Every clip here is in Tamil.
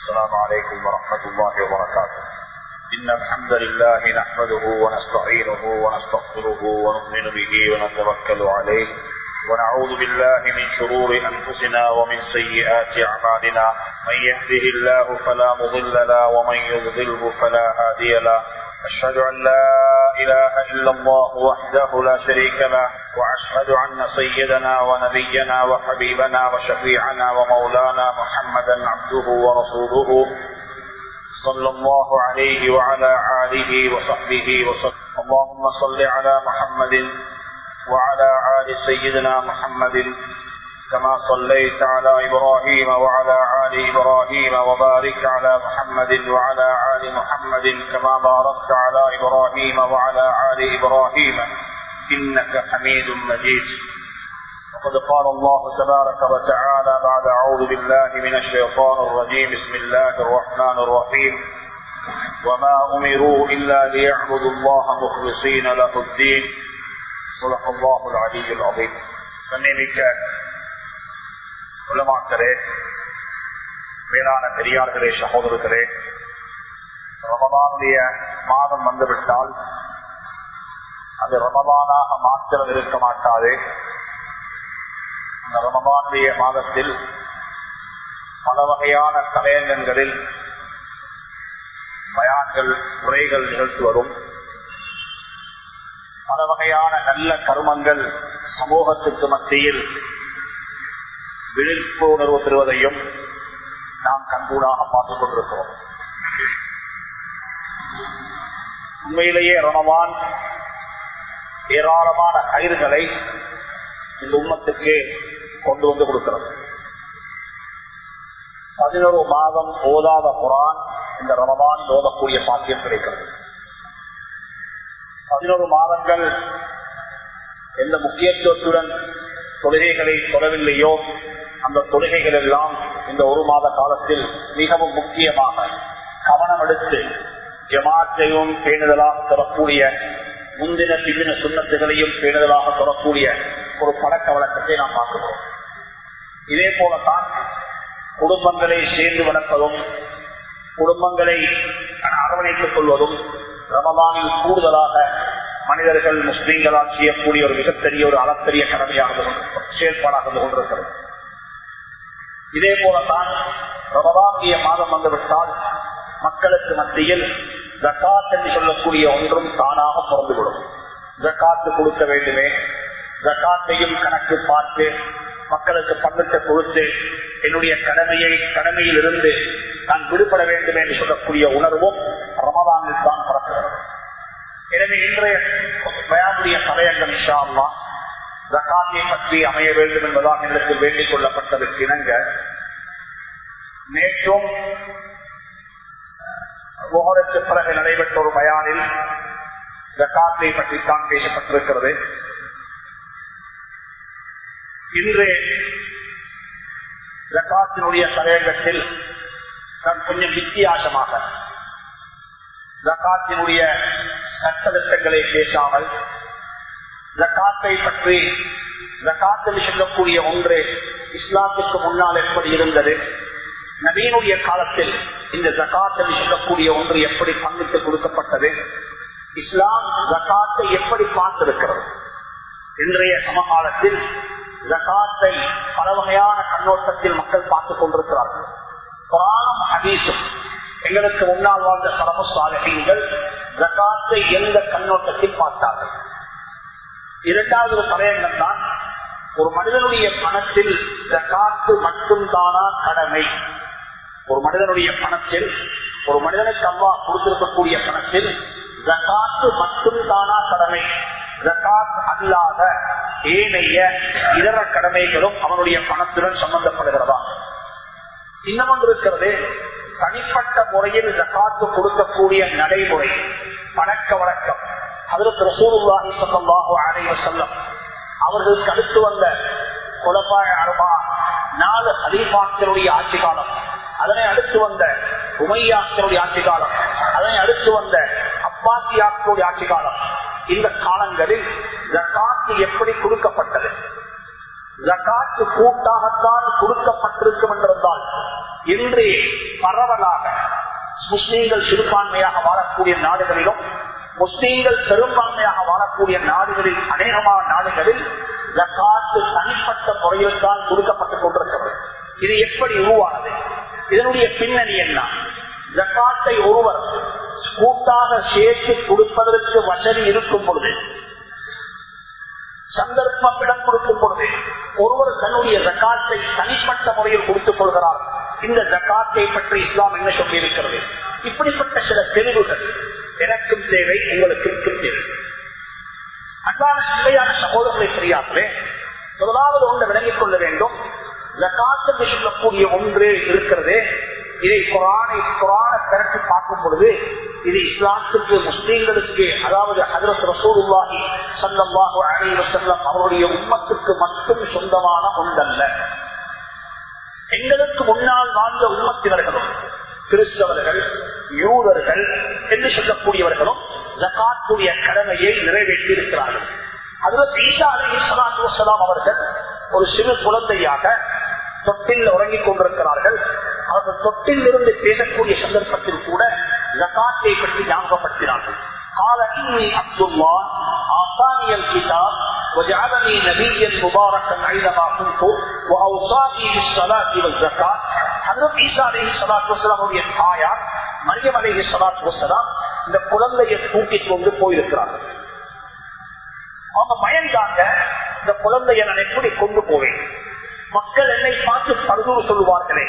السلام عليكم ورحمة الله وبركاته إن الحمد لله نحمده ونستعينه ونستغفره ونؤمن به ونتوكل عليه ونعوذ بالله من شرور أنفسنا ومن سيئات أعمالنا من يهده الله فلا مضل له ومن يضلله فلا هادي له أشهد أن لا إله إلا الله وحده لا شريك له وأشهد أن سيدنا ونبينا وحبيبنا وشفيعنا ومولانا محمدا عبده ورسوله صلى الله عليه وعلى آله وصحبه وسلم اللهم صل على محمد وعلى آل سيدنا محمد كما صليت على إبراهيم وعلى آل إبراهيم وبارك على محمد وعلى آل محمد كما باركت على إبراهيم وعلى آل إبراهيم إنك حميد مجيد وقد قال الله تبارك وتعالى بعد أعوذ بالله من الشيطان الرجيم بسم الله الرحمن الرحيم وما أمروا إلا ليعبدوا الله مخلصين له الدين صدق الله العلي العظيم கண்ணிமிக்க உலமாக்களே மேலான பெரியார்களே சகோதரர்களே ரமதானுடைய மாதம் வந்துவிட்டால் அது ரமதானாக மாத்திரம் இருக்க மாட்டாது அந்த ரமதானுடைய மாதத்தில் பல வகையான தலையங்கங்களில் பயான்கள் உரைகள் நிகழ்த்து வரும் பல வகையான நல்ல கருமங்கள் சமூகத்துக்கு மத்தியில் விழிப்புணர்வு பெறுவதையும் நாம் கண்கூடாக பார்த்துக் கொண்டிருக்கிறோம் உண்மையிலேயே ரமவான் ஏராளமான கயிறுகளை இந்த உம்மத்துக்கு கொண்டு வந்து கொடுக்கிறது பதினோரு மாதம் ஓதாத குரான் இந்த ரமதான் ஓதக்கூடிய பாக்கியம் கிடைக்கிறது பதினோரு மாதங்கள் எந்த முக்கியத்துவத்துடன் தொழுகைகளை தொடவில்லையோ அந்த தொழுகைகள் எல்லாம் இந்த ஒரு மாத காலத்தில் மிகவும் முக்கியமாக கவனம் எடுத்து ஜமாத்தையும் பேணுதலாக தொடரக்கூடிய முந்தின பிந்தின சுண்ணத்துகளையும் பேணுதலாக தொடரக்கூடிய ஒரு பழக்க வழக்கத்தை நாம் பார்க்கிறோம் இதே போலத்தான் குடும்பங்களை சேர்ந்து வளர்ப்பதும் குடும்பங்களை அரவணைத்துக் கொள்வதும் ரமதானில் கூடுதலாக மனிதர்கள் முஸ்லீம்களால் செய்யக்கூடிய ஒரு மிகப்பெரிய ஒரு அளப்பெரிய கடமையாக செயல்பாடாக கொண்டிருக்கிறது இதே போலத்தான் ரமதானிய மாதம் வந்துவிட்டால் மக்களுக்கு மத்தியில் ஜக்காத் என்று சொல்லக்கூடிய ஒன்றும் தானாக பிறந்துவிடும் ஜக்காத்து கொடுக்க வேண்டுமே ஜக்காத்தையும் கணக்கு பார்த்து மக்களுக்கு பங்கிட்டு கொடுத்து என்னுடைய கடமையை கடமையில் இருந்து நான் விடுபட வேண்டும் என்று சொல்லக்கூடிய உணர்வும் ரமதானில் தான் பிறக்கிறது எனவே இன்றைய பயானுடைய தலையங்கம் இஷாமா ஜக்காத்தை பற்றி அமைய வேண்டும் என்பதால் எனக்கு வேண்டிக் கொள்ளப்பட்டதற்கு இணங்க நேற்றும் முகருக்கு பிறகு நடைபெற்ற ஒரு பயானில் ஜக்காத்தை பற்றி தான் பேசப்பட்டிருக்கிறது இன்று ஜக்காத்தினுடைய தலையங்கத்தில் நான் கொஞ்சம் வித்தியாசமாக ஜக்காத்தினுடைய சட்டத்திட்டங்களை பேசாமல் ஜக்காத்தை பற்றி ஜக்காத்தில் சொல்லக்கூடிய ஒன்று இஸ்லாத்துக்கு முன்னால் எப்படி இருந்தது நவீனுடைய காலத்தில் இந்த ஜக்காத்தில் சொல்லக்கூடிய ஒன்று எப்படி பங்கிட்டு கொடுக்கப்பட்டது இஸ்லாம் ஜக்காத்தை எப்படி பார்த்திருக்கிறது இன்றைய சமகாலத்தில் ஜக்காத்தை பல வகையான கண்ணோட்டத்தில் மக்கள் பார்த்துக் கொண்டிருக்கிறார்கள் குரானும் ஹதீஸும் எங்களுக்கு முன்னால் வாழ்ந்த சரபு சாலைகள் ஜக்காத்தை எந்த கண்ணோட்டத்தில் பார்த்தார்கள் இரண்டாவது ஒரு தலையங்கம் தான் ஒரு மனிதனுடைய பணத்தில் ஜக்காத்து மட்டும்தானா கடமை ஒரு மனிதனுடைய பணத்தில் ஒரு மனிதனுக்கு அவ்வா கொடுத்திருக்கக்கூடிய பணத்தில் ஜக்காத்து மட்டும்தானா கடமை ஜக்காத் அல்லாத ஏனைய இதர கடமைகளும் அவனுடைய பணத்துடன் சம்பந்தப்படுகிறதா இன்னும் ஒன்று இருக்கிறது தனிப்பட்ட முறையில் ஜக்காத்து கொடுக்கக்கூடிய நடைமுறை பழக்க வழக்கம் அதற்கு ரசூலுல்லாஹி ஸல்லல்லாஹு அலைஹி வஸல்லம் அவர்களுக்கு அடுத்து வந்த குலபாய அருமா நாலு ஹலீஃபாக்களுடைய ஆட்சி காலம் அதனை அடுத்து வந்த உமையாக்களுடைய ஆட்சி காலம் அதனை அடுத்து வந்த அப்பாசியாக்களுடைய ஆட்சி காலம் இந்த காலங்களில் ஜக்காத்து எப்படி கொடுக்கப்பட்டது ஜக்காத்து கூட்டாகத்தான் கொடுக்கப்பட்டிருக்கும் என்றிருந்தால் இன்று பரவலாக முஸ்லீம்கள் சிறுபான்மையாக வாழக்கூடிய நாடுகளிலும் முஸ்லீம்கள் பெரும்பான்மையாக வாழக்கூடிய நாடுகளில் அநேகமான நாடுகளில் ஜக்காத்து தனிப்பட்ட முறையில் தான் கொடுக்கப்பட்டுக் கொண்டிருக்கிறது இது எப்படி உருவானது இதனுடைய பின்னணி என்ன ஜக்காத்தை ஒருவர் கூட்டாக சேர்த்து கொடுப்பதற்கு வசதி இருக்கும் பொழுது சந்தர்ப்பம் இடம் கொடுக்கும் பொழுது ஒருவர் தன்னுடைய ஜக்காத்தை தனிப்பட்ட முறையில் கொடுத்துக் கொள்கிறார் இந்த ஜக்காத்தை பற்றி இஸ்லாம் என்ன சொல்லி இருக்கிறது இப்படிப்பட்ட சில தெளிவுகள் எனக்கும் தேவை உங்களுக்கும் தேவை அன்பான சிலையான சகோதரர்களை தெரியாமலே முதலாவது ஒன்று விளங்கிக் கொள்ள வேண்டும் ஜக்காத்து என்று சொல்லக்கூடிய ஒன்று இருக்கிறது இதை குரானை குரான திரட்டி பார்க்கும் பொழுது இது இஸ்லாத்துக்கு முஸ்லீம்களுக்கு அதாவது ஹதரத் ரசூலுல்லாஹி சல்லல்லாஹு அலைஹி வஸல்லம் அவருடைய உம்மத்துக்கு மட்டும் சொந்தமான ஒன்றல்ல எங்களுக்கு முன்னால் வாழ்ந்த உம்மத்தினர்களும் கிறிஸ்தவர்கள் யூதர்கள் என்று சொல்லக்கூடியவர்களும் ஜகாத்துடைய கடமையை நிறைவேற்றி இருக்கிறார்கள் அதுல ஈசா அலி சலாத்து வசலாம் அவர்கள் ஒரு சிறு குழந்தையாக தொட்டில் உறங்கிக் கொண்டிருக்கிறார்கள் அவர்கள் தொட்டில் இருந்து பேசக்கூடிய சந்தர்ப்பத்தில் கூட ஜகாத்தை பற்றி ஞாபகப்படுத்தினார்கள் قال إني عبد الله أعطاني الكتاب وجعلني نبيا مباركا أينما كنت وأوصاني بالصلاة والزكاة حضرت عيسى عليه الصلاة والسلام உடைய தாயார் மரியம் அலைஹி ஸலாத்து வஸலாம் இந்த குழந்தையை தூக்கிக் கொண்டு போயிருக்கிறார்கள் அவங்க பயந்தாங்க இந்த குழந்தையை நான் எப்படி கொண்டு போவேன் மக்கள் என்னை பார்த்து பருதூர் சொல்லுவார்களே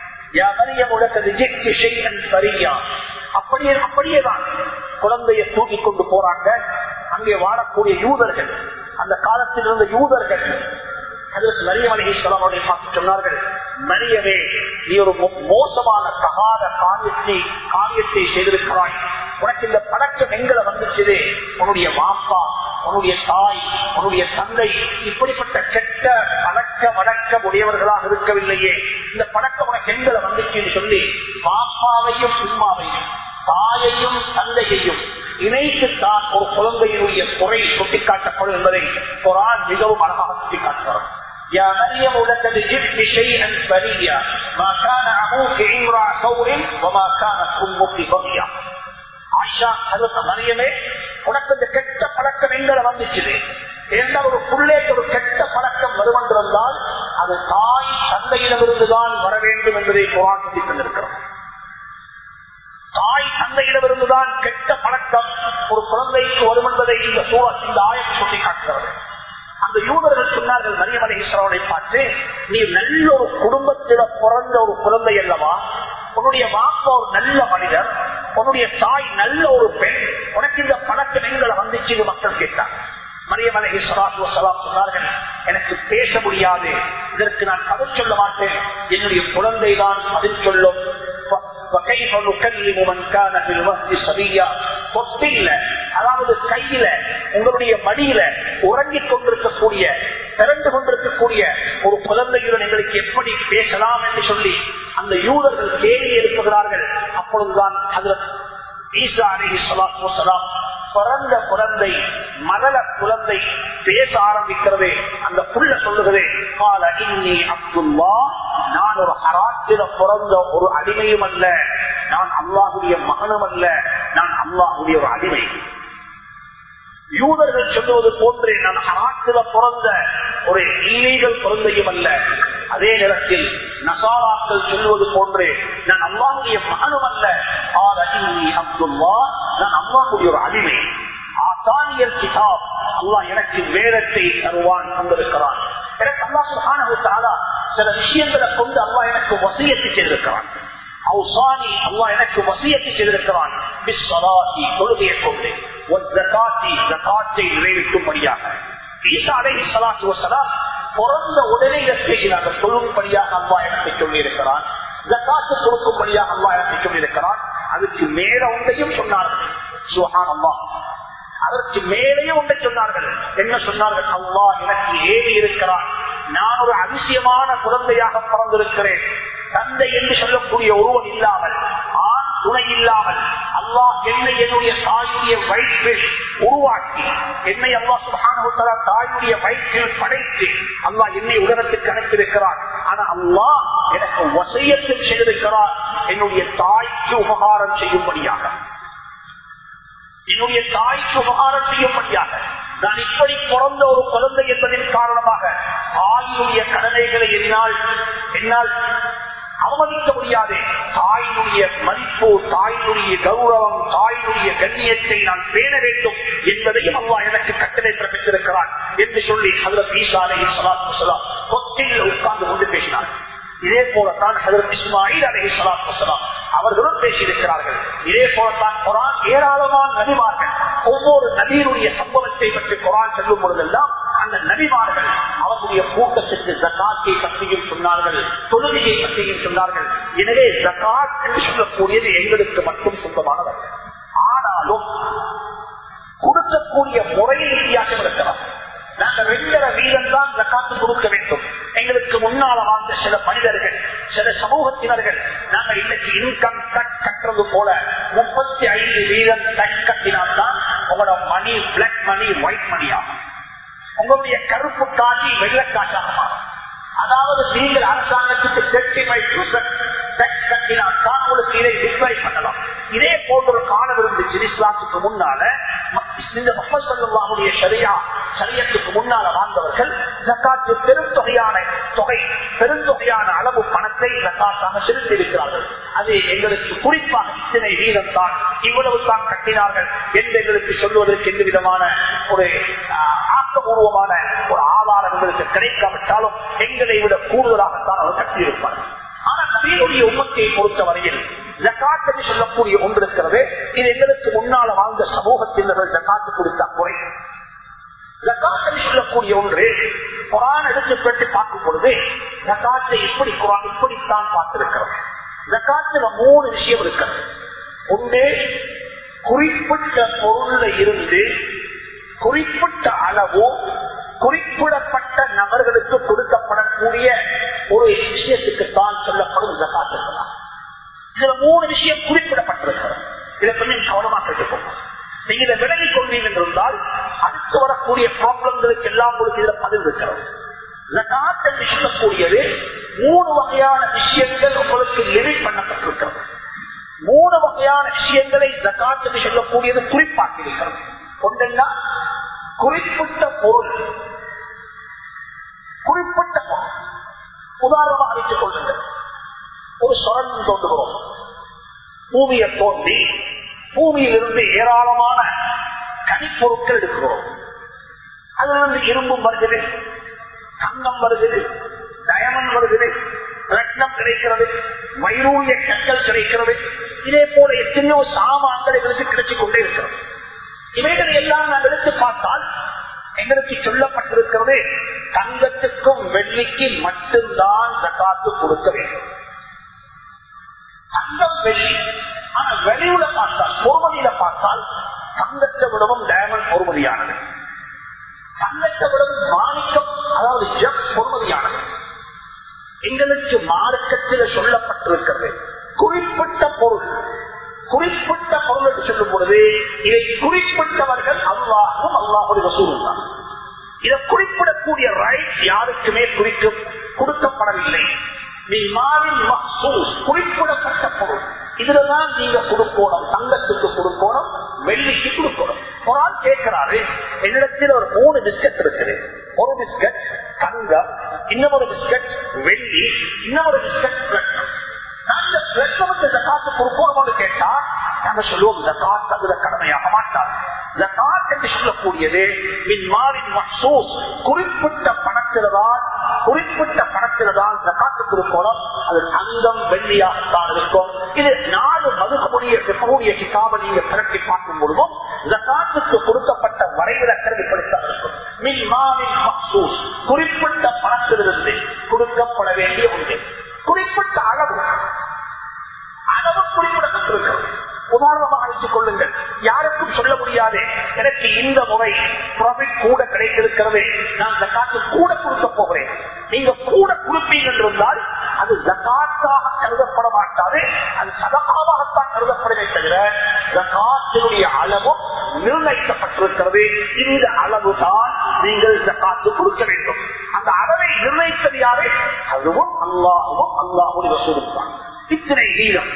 அப்படியே அப்படியே தான் குழந்தையை தூக்கி கொண்டு போறாங்க அங்கே வாழக்கூடிய யூதர்கள் அந்த காலத்தில் இருந்த யூதர்கள் அதற்கு மரியம் அலிஹிஸ்லாமுடைய பார்த்து சொன்னார்கள் மரியவே நீ ஒரு மோசமான தகாத காரியத்தை காரியத்தை செய்திருக்கிறாய் உனக்கு இந்த பழக்கம் எங்களை வந்துச்சு உன்னுடைய மாப்பா உன்னுடைய தாய் உன்னுடைய தந்தை இப்படிப்பட்ட கெட்ட பழக்க வழக்க உடையவர்களாக இருக்கவில்லையே இந்த பழக்கம் உனக்கு எங்களை வந்துச்சுன்னு சொல்லி மாப்பாவையும் உம்மாவையும் தாயையும் தந்தையையும் இணைத்துத்தான் ஒரு குழந்தையினுடைய குறை சுட்டிக்காட்டப்படும் என்பதை குரான் மிகவும் அழகாக சுட்டிக்காட்டுகிறார் يا مريم لقد جئت شيئا فريا ما كان ابوك امرا سوء وما كانت امك بغيا ஆயிஷா ஹதரத் மரியமே உனக்கு இந்த கெட்ட பழக்கம் எங்களை வந்துச்சு எந்த ஒரு புள்ளேக்கு ஒரு கெட்ட பழக்கம் வருவென்றிருந்தால் அது தாய் தந்தையிடமிருந்துதான் வர வேண்டும் என்பதை குரான் சொல்லி தந்திருக்கிறோம் தாய் தந்தையிடமிருந்துதான் கெட்ட பழக்கம் ஒரு குழந்தைக்கு வரும் என்பதை இந்த சூழல் இந்த ஆயம் சொல்லி காட்டுகிறது அந்த யூதர்கள் சொன்னார்கள் மரியமலை ஈஸ்வரனை பார்த்து நீ நல்ல ஒரு குடும்பத்தில பிறந்த ஒரு குழந்தை அல்லவா உன்னுடைய வாப்பா ஒரு நல்ல மனிதர் உன்னுடைய தாய் நல்ல ஒரு பெண் உனக்கு இந்த பழக்கம் எங்களை வந்துச்சு மக்கள் கேட்டாங்க மரியமலை ஈஸ்வராத்து சலாம் சொன்னார்கள் எனக்கு பேச முடியாது இதற்கு நான் பதில் சொல்ல மாட்டேன் என்னுடைய குழந்தை தான் பதில் சொல்லும் அதாவது கையில உங்களுடைய மடியில உறங்கிக் கொண்டிருக்கக்கூடிய திரண்டு கொண்டிருக்கக்கூடிய ஒரு குழந்தையுடன் எங்களுக்கு எப்படி பேசலாம் என்று சொல்லி அந்த யூதர்கள் கேள்வி எழுப்புகிறார்கள் அப்பொழுதுதான் ஈசா அலி சலாம் பிறந்த குழந்தை மகள குழந்தை பேச ஆரம்பிக்கிறது அந்த புள்ள சொல்லுகிறது கால இன்னி அப்துல்லா நான் ஒரு ஹராத்தில பிறந்த ஒரு அடிமையும் அல்ல நான் அல்லாஹுடைய மகனும் அல்ல நான் அல்லாஹுடைய ஒரு அடிமை யூதர்கள் சொல்லுவது போன்றே நான் ஹராத்தில பிறந்த ஒரு இல்லீகல் குழந்தையும் அல்ல அதே நேரத்தில் நசாராக்கள் சொல்லுவது போன்றே நான் அல்லாஹுடைய மகனும் அல்ல அப்துல்லா நான் அல்லாஹுடைய ஒரு அடிமை ஆசானியர் கிதாப் அல்லாஹ் எனக்கு வேதத்தை தருவான் கொண்டிருக்கிறான் எனக்கு அல்லாஹ் சில விஷயங்களை கொண்டு அல்லாஹ் எனக்கு வசியத்தை செய்திருக்கிறான் அவுசானி அல்லா எனக்கு வசியத்தை செய்திருக்கிறான் தொழுகையை கொண்டு நிறைவேற்றும்படியாக ஈசா அலை சலாத்து வசலாம் பிறந்த உடனே இதை பேசினார்கள் சொல்லும்படியாக அல்லா எனக்கு சொல்லியிருக்கிறான் ஜக்காத்து கொடுக்கும்படியாக அல்லா எனக்கு சொல்லியிருக்கிறான் அதுக்கு மேல ஒன்றையும் சொன்னார்கள் சுஹான் அல்லா அதற்கு மேலேயும் ஒன்றை சொன்னார்கள் என்ன சொன்னார்கள் அல்லா எனக்கு ஏறி இருக்கிறான் நான் ஒரு அதிசயமான குழந்தையாக பிறந்திருக்கிறேன் தந்தை என்று சொல்லக்கூடிய ஒருவன் இல்லாமல் ஆண் துணை இல்லாமல் அல்லாஹ் என்னை என்னுடைய தாயுடைய வயிற்றில் உருவாக்கி என்னை அல்லாஹ் சுகான தாயுடைய வயிற்றில் படைத்து அல்லாஹ் என்னை உலகத்துக்கு அனுப்பியிருக்கிறார் ஆனா அல்லாஹ் எனக்கு வசையத்தில் செய்திருக்கிறார் என்னுடைய தாய்க்கு உபகாரம் செய்யும்படியாக என்னுடைய தாய்க்கு உபகாரம் செய்யும்படியாக நான் இப்படி பிறந்த ஒரு குழந்தை என்பதன் காரணமாக தாயினுடைய கடமைகளை என்னால் என்னால் அவமதிக்க முடியாது தாயினுடைய மதிப்பு தாயினுடைய கௌரவம் தாயினுடைய கண்ணியத்தை நான் பேண வேண்டும் என்பதையும் அவ்வா எனக்கு கட்டளை பிறப்பித்திருக்கிறார் என்று சொல்லி அதில் ஈசாலையும் சலாத்து கொத்தியில் உட்கார்ந்து கொண்டு பேசினார் இதே போலத்தான் ஹதரத் இஸ்மாயில் அலஹி சலாத்து வசலாம் அவர்களும் பேசியிருக்கிறார்கள் இதே போலத்தான் குரான் ஏராளமான நபிமார்கள் ஒவ்வொரு நபியினுடைய சம்பவத்தை பற்றி குரான் செல்லும் பொழுதெல்லாம் அந்த நபிமார்கள் அவர்களுடைய கூட்டத்திற்கு ஜக்காத்தை பற்றியும் சொன்னார்கள் தொழுகையை பற்றியும் சொன்னார்கள் எனவே ஜக்காத் என்று சொல்லக்கூடியது எங்களுக்கு மட்டும் சொந்தமானவர் ஆனாலும் கொடுக்கக்கூடிய முறையில் வித்தியாசம் இருக்கிறார் நாங்கள் ரெண்டரை வீதம் தான் ஜக்காத்து கொடுக்க வேண்டும் எங்களுக்கு முன்னால வாழ்ந்த சில மனிதர்கள் சில சமூகத்தினர்கள் நாங்கள் இன்னைக்கு இன்கம் டச் கட்டுறது போல முப்பத்தி ஐந்து வீதம் டச் கட்டினால்தான் உங்களோட மணி பிளாக் மணி ஒயிட் மணி ஆகும் உங்களுடைய கருப்பு காட்சி வெள்ளக்காட்டாக மாறும் அதாவது நீங்கள் அரசாங்கத்துக்கு தேர்ட்டி ஃபைவ் பர்சன்ட் டச் கட்டினால்தான் உங்களுக்கு இதை டிஸ்பிளை பண்ணலாம் இதே போன்ற ஒரு காலம் இருந்துச்சு இஸ்லாத்துக்கு முன்னால இந்த முகமது சல்லாவுடைய சரியா சரியத்துக்கு முன்னால வாழ்ந்தவர்கள் ஜக்காத்து பெரும் தொகையான தொகை பெருந்தொகையான அளவு பணத்தை ஜக்காத்தாக செலுத்தி இருக்கிறார்கள் அது எங்களுக்கு குறிப்பாக இத்தனை வீதம் தான் இவ்வளவு தான் கட்டினார்கள் என்று எங்களுக்கு சொல்வதற்கு எந்த விதமான ஒரு ஆக்கபூர்வமான ஒரு ஆதாரம் எங்களுக்கு கிடைக்காவிட்டாலும் எங்களை விட கூடுதலாகத்தான் அவர் கட்டியிருப்பார்கள் ஆனா நபியுடைய உண்மத்தை பொறுத்தவரையில் ஜக்காத் என்று சொல்லக்கூடிய ஒன்று இருக்கிறது இது எங்களுக்கு முன்னால வாழ்ந்த சமூகத்தினர்கள் ஜக்காத்து கொடுத்த குறை ஜக்காத் என்று சொல்லக்கூடிய ஒன்று குரான் எடுத்து பெற்று பார்க்கும் பொழுது ஜக்காத்தை இப்படி குரான் இப்படித்தான் பார்த்திருக்கிறது ஜக்காத்துல மூணு விஷயம் இருக்கிறது ஒன்று குறிப்பிட்ட பொருள்ல இருந்து குறிப்பிட்ட அளவு குறிப்பிடப்பட்ட நபர்களுக்கு கொடுக்கப்படக்கூடிய ஒரு விஷயத்துக்கு தான் சொல்லப்படும் ஜக்காத் இருக்கலாம் இதுல மூணு விஷயம் குறிப்பிடப்பட்டிருக்கிறது இதை கொஞ்சம் கவனமா கேட்டுக்கோங்க நீங்க இதை விலகிக் கொள்வீங்க என்றால் அடுத்து வரக்கூடிய ப்ராப்ளங்களுக்கு எல்லாம் உங்களுக்கு இதுல பதில் இருக்கிறது ஜகாத் என்று சொல்லக்கூடியது மூணு வகையான விஷயங்கள் உங்களுக்கு லிமிட் பண்ணப்பட்டிருக்கிறது மூணு வகையான விஷயங்களை ஜகாத் என்று சொல்லக்கூடியது குறிப்பாக்கி இருக்கிறது ஒன்றென்னா குறிப்பிட்ட பொருள் குறிப்பிட்ட பொருள் உதாரணமாக வைத்துக் கொள்ளுங்கள் ஒரு சுரங்கம் தோன்றுகிறோம் பூமியை தோண்டி பூமியிலிருந்து ஏராளமான கனிப்பொருட்கள் எடுக்கிறோம் அதிலிருந்து இரும்பும் வருகிறது தங்கம் வருகிறது டயமண்ட் வருகிறது ரத்னம் கிடைக்கிறது வைரூரிய கற்கள் கிடைக்கிறது இதே போல எத்தனையோ சாமான்கள் எங்களுக்கு கிடைச்சிக் கொண்டே இருக்கிறது இவைகளை எல்லாம் நாம் எடுத்து பார்த்தால் எங்களுக்கு சொல்லப்பட்டிருக்கிறது தங்கத்துக்கும் வெள்ளிக்கு மட்டும்தான் ஜக்காத்து கொடுக்க வேண்டும் தங்கம் வெள்ளி ஆனா வெளியில பார்த்தால் பொறுமதியில பார்த்தால் தங்கத்தை விடவும் டயமண்ட் பொறுமதியானது தங்கத்தை விடவும் மாணிக்கம் அதாவது ஜப் பொறுமதியானது எங்களுக்கு மார்க்கத்தில் சொல்லப்பட்டிருக்கிறது குறிப்பிட்ட பொருள் குறிப்பிட்ட பொருள் என்று சொல்லும் பொழுது இதை குறிப்பிட்டவர்கள் அல்லாஹும் அல்லாஹுடைய வசூலும் தான் இதை குறிப்பிடக்கூடிய ரைட்ஸ் யாருக்குமே குறிக்க கொடுக்கப்படவில்லை குறிப்பிடப்பட்ட பொருள் இதுலதான் நீங்க கொடுக்கணும் தங்கத்துக்கு கொடுக்கணும் வெள்ளிக்கு கொடுக்கணும் ஒரு ஆள் கேட்கிறாரு என்னிடத்தில் ஒரு மூணு பிஸ்கட் இருக்குது ஒரு பிஸ்கட் தங்கம் இன்னொரு பிஸ்கட் வெள்ளி இன்னொரு பிஸ்கட் ரத்னம் நாங்க ரத்னமுக்கு ஜக்காத்து கொடுக்கணும்னு கேட்டா நாங்க சொல்லுவோம் ஜக்காத் அதுல கடமையாக மாட்டார் ஜக்காத் என்று சொல்லக்கூடியது மின்மாரின் மசூஸ் குறிப்பிட்ட பணத்தில்தான் குறிப்பிட்ட பணத்தில்தான் ஜக்காத்து கொடுக்கணும் அது தங்கம் வெள்ளியாகத்தான் இருக்கும் இது நாலு மதுக்கூடிய இருக்கக்கூடிய கிதாபை நீங்க திரட்டி பார்க்கும் பொழுதும் ஜக்காத்துக்கு கொடுக்கப்பட்ட வரைவிலக்கல் இப்படித்தான் இருக்கும் மின்மாரின் மசூஸ் குறிப்பிட்ட பணத்திலிருந்து கொடுக்கப்பட வேண்டிய ஒன்று குறிப்பிட்ட அளவு அளவு குறிப்பிடப்பட்டிருக்கிறது உதாரணமாக வைத்துக் கொள்ளுங்கள் யாருக்கும் சொல்ல முடியாது எனக்கு இந்த முறை ப்ராஃபிட் கூட கிடைத்திருக்கிறது நான் ஜக்காத்து கூட கொடுக்க போகிறேன் நீங்க கூட கொடுப்பீங்க என்றால் அது ஜக்காத் ஜக்காத்தாக கருதப்பட மாட்டாது அது சதகாவாகத்தான் கருதப்படுமே தவிர ஜக்காத்தினுடைய அளவும் நிர்ணயிக்கப்பட்டிருக்கிறது இந்த அளவுதான் நீங்கள் ஜக்காத்து கொடுக்க வேண்டும் அந்த அளவை நிர்ணயித்தது யாரு அதுவும் அல்லாஹும் அல்லாஹுடைய வசூலும் தான் இத்தனை வீதம்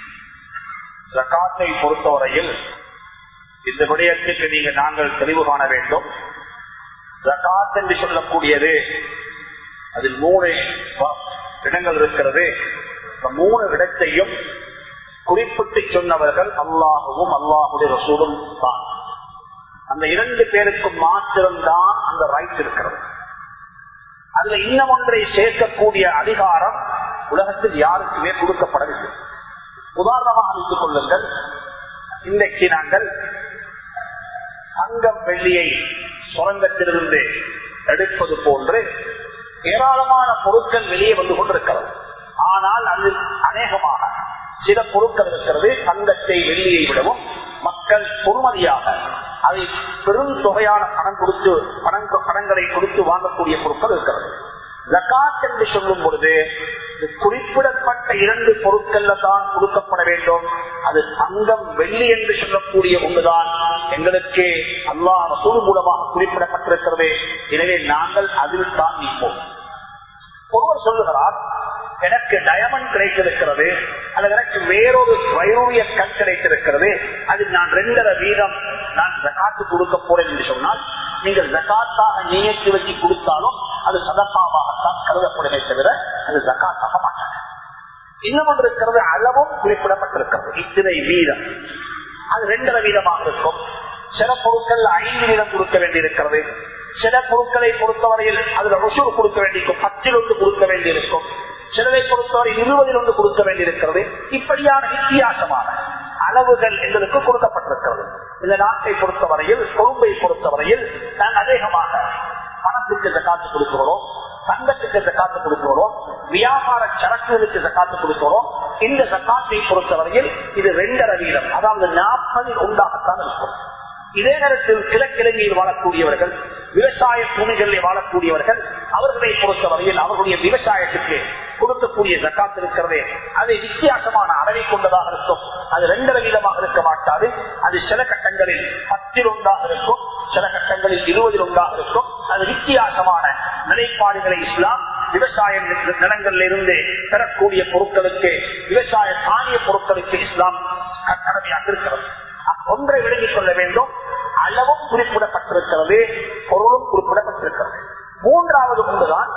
ஜக்காத்தை பொறுத்தவரையில் இந்த விடயத்துக்கு நீங்க நாங்கள் தெளிவு காண வேண்டும் ஜக்காத் என்று சொல்லக்கூடியது அதில் மூணு வ- இடங்கள் இருக்கிறது இந்த மூணு இடத்தையும் குறிப்பிட்டு சொன்னவர்கள் அல்லாஹுவும் அல்லாஹுடைய ரசூலும் தான் அந்த இரண்டு பேருக்கும் மாத்திரம்தான் அந்த ரைட் இருக்கிறது அதுல இன்னும் ஒன்றை சேர்க்கக்கூடிய அதிகாரம் உலகத்தில் யாருக்குமே கொடுக்கப்படவில்லை உதாரணமாக அறிந்து கொள்ளுங்கள் இன்றைக்கு நாங்கள் தங்கம் வெள்ளியை சுரங்கத்திலிருந்து எடுப்பது போன்று ஏராளமான பொருட்கள் வெளியே வந்து கொண்டிருக்கிறது ஆனால் அதில் அநேகமாக சில பொருட்கள் இருக்கிறது தங்கத்தை வெள்ளியை விடவும் மக்கள் பொறுமதியாக அதை பெரும் தொகையான பணம் கொடுத்து பணம் பணங்களை கொடுத்து வாங்கக்கூடிய பொருட்கள் இருக்கிறது ஜகாத் என்று சொல்லும் பொழுது இது குறிப்பிடப்பட்ட இரண்டு பொருட்கள்ல தான் கொடுக்கப்பட வேண்டும் அது தங்கம் வெள்ளி என்று சொல்லக்கூடிய ஒன்றுதான் எங்களுக்கு அல்லாஹ் ரசூல் மூலமாக குறிப்பிடப்பட்டிருக்கிறது எனவே நாங்கள் அதில் தான் நிற்போம் ஒருவர் சொல்லுகிறார் எனக்கு டயமண்ட் கிடைத்திருக்கிறது அல்லது எனக்கு வேறொரு வயோரிய கண் கிடைத்திருக்கிறது அதில் நான் ரெண்டரை வீதம் நான் ஜகாத்து கொடுக்க போறேன் என்று சொன்னால் நீங்கள் ஜகாத்தாக நியத்து வச்சு கொடுத்தாலும் அது சதப்பாவாகத்தான் கருதப்படுமே தவிர அது ஜகாத்தாக மாட்டாங்க இன்னும் ஒன்று இருக்கிறது அளவும் குறிப்பிடப்பட்டிருக்கிறது இத்தனை வீதம் அது ரெண்டரை வீதமாக இருக்கும் சில பொருட்கள் ஐந்து வீதம் கொடுக்க வேண்டியிருக்கிறது சில பொருட்களை பொறுத்தவரையில் அதுல ருசூர் கொடுக்க வேண்டியிருக்கும் பத்தில் ஒன்று கொடுக்க வேண்டியிருக்கும் சிலரை பொறுத்தவரை இருபதில் ஒன்று கொடுக்க வேண்டியிருக்கிறது இப்படியான வித்தியாசமான அளவுகள் எங்களுக்கு கொடுக்கப்பட்டிருக்கிறது இந்த நாட்டை பொறுத்தவரையில் கொழும்பை பொறுத்தவரையில் நாங்கள் அநேகமாக பணத்துக்கு இந்த காத்து கொடுக்கிறோம் தங்கத்துக்கு இந்த காத்து கொடுக்கிறோம் வியாபார சரக்குகளுக்கு இந்த காத்து கொடுக்கிறோம் இந்த சக்காத்தை பொறுத்தவரையில் இது ரெண்டரை வீதம் அதாவது நாற்பதில் உண்டாகத்தான் இருக்கும் இதே நேரத்தில் கிழக்கிழங்கையில் வாழக்கூடியவர்கள் விவசாய பூமிகளில் வாழக்கூடியவர்கள் அவர்களை பொறுத்தவரையில் அவர்களுடைய விவசாயத்துக்கு கொடுக்கக்கூடிய ஜக்காத் இருக்கிறதே அது வித்தியாசமான அளவை கொண்டதாக இருக்கும் அது ரெண்டரை வீதமாக இருக்க மாட்டாது அது சில கட்டங்களில் பத்தில் ஒன்றாக இருக்கும் சில கட்டங்களில் இருபதில் ஒன்றாக இருக்கும் அது வித்தியாசமான நிலைப்பாடுகளை இஸ்லாம் விவசாய நிலங்களில் இருந்து பெறக்கூடிய பொருட்களுக்கு விவசாய தானிய பொருட்களுக்கு இஸ்லாம் கடமையாக இருக்கிறது ஒன்றை விளங்கிக் கொள்ள வேண்டும் அளவும் குறிப்பிடப்பட்டிருக்கிறது பொருளும் குறிப்பிடப்பட்டிருக்கிறது மூன்றாவது ஒன்றுதான்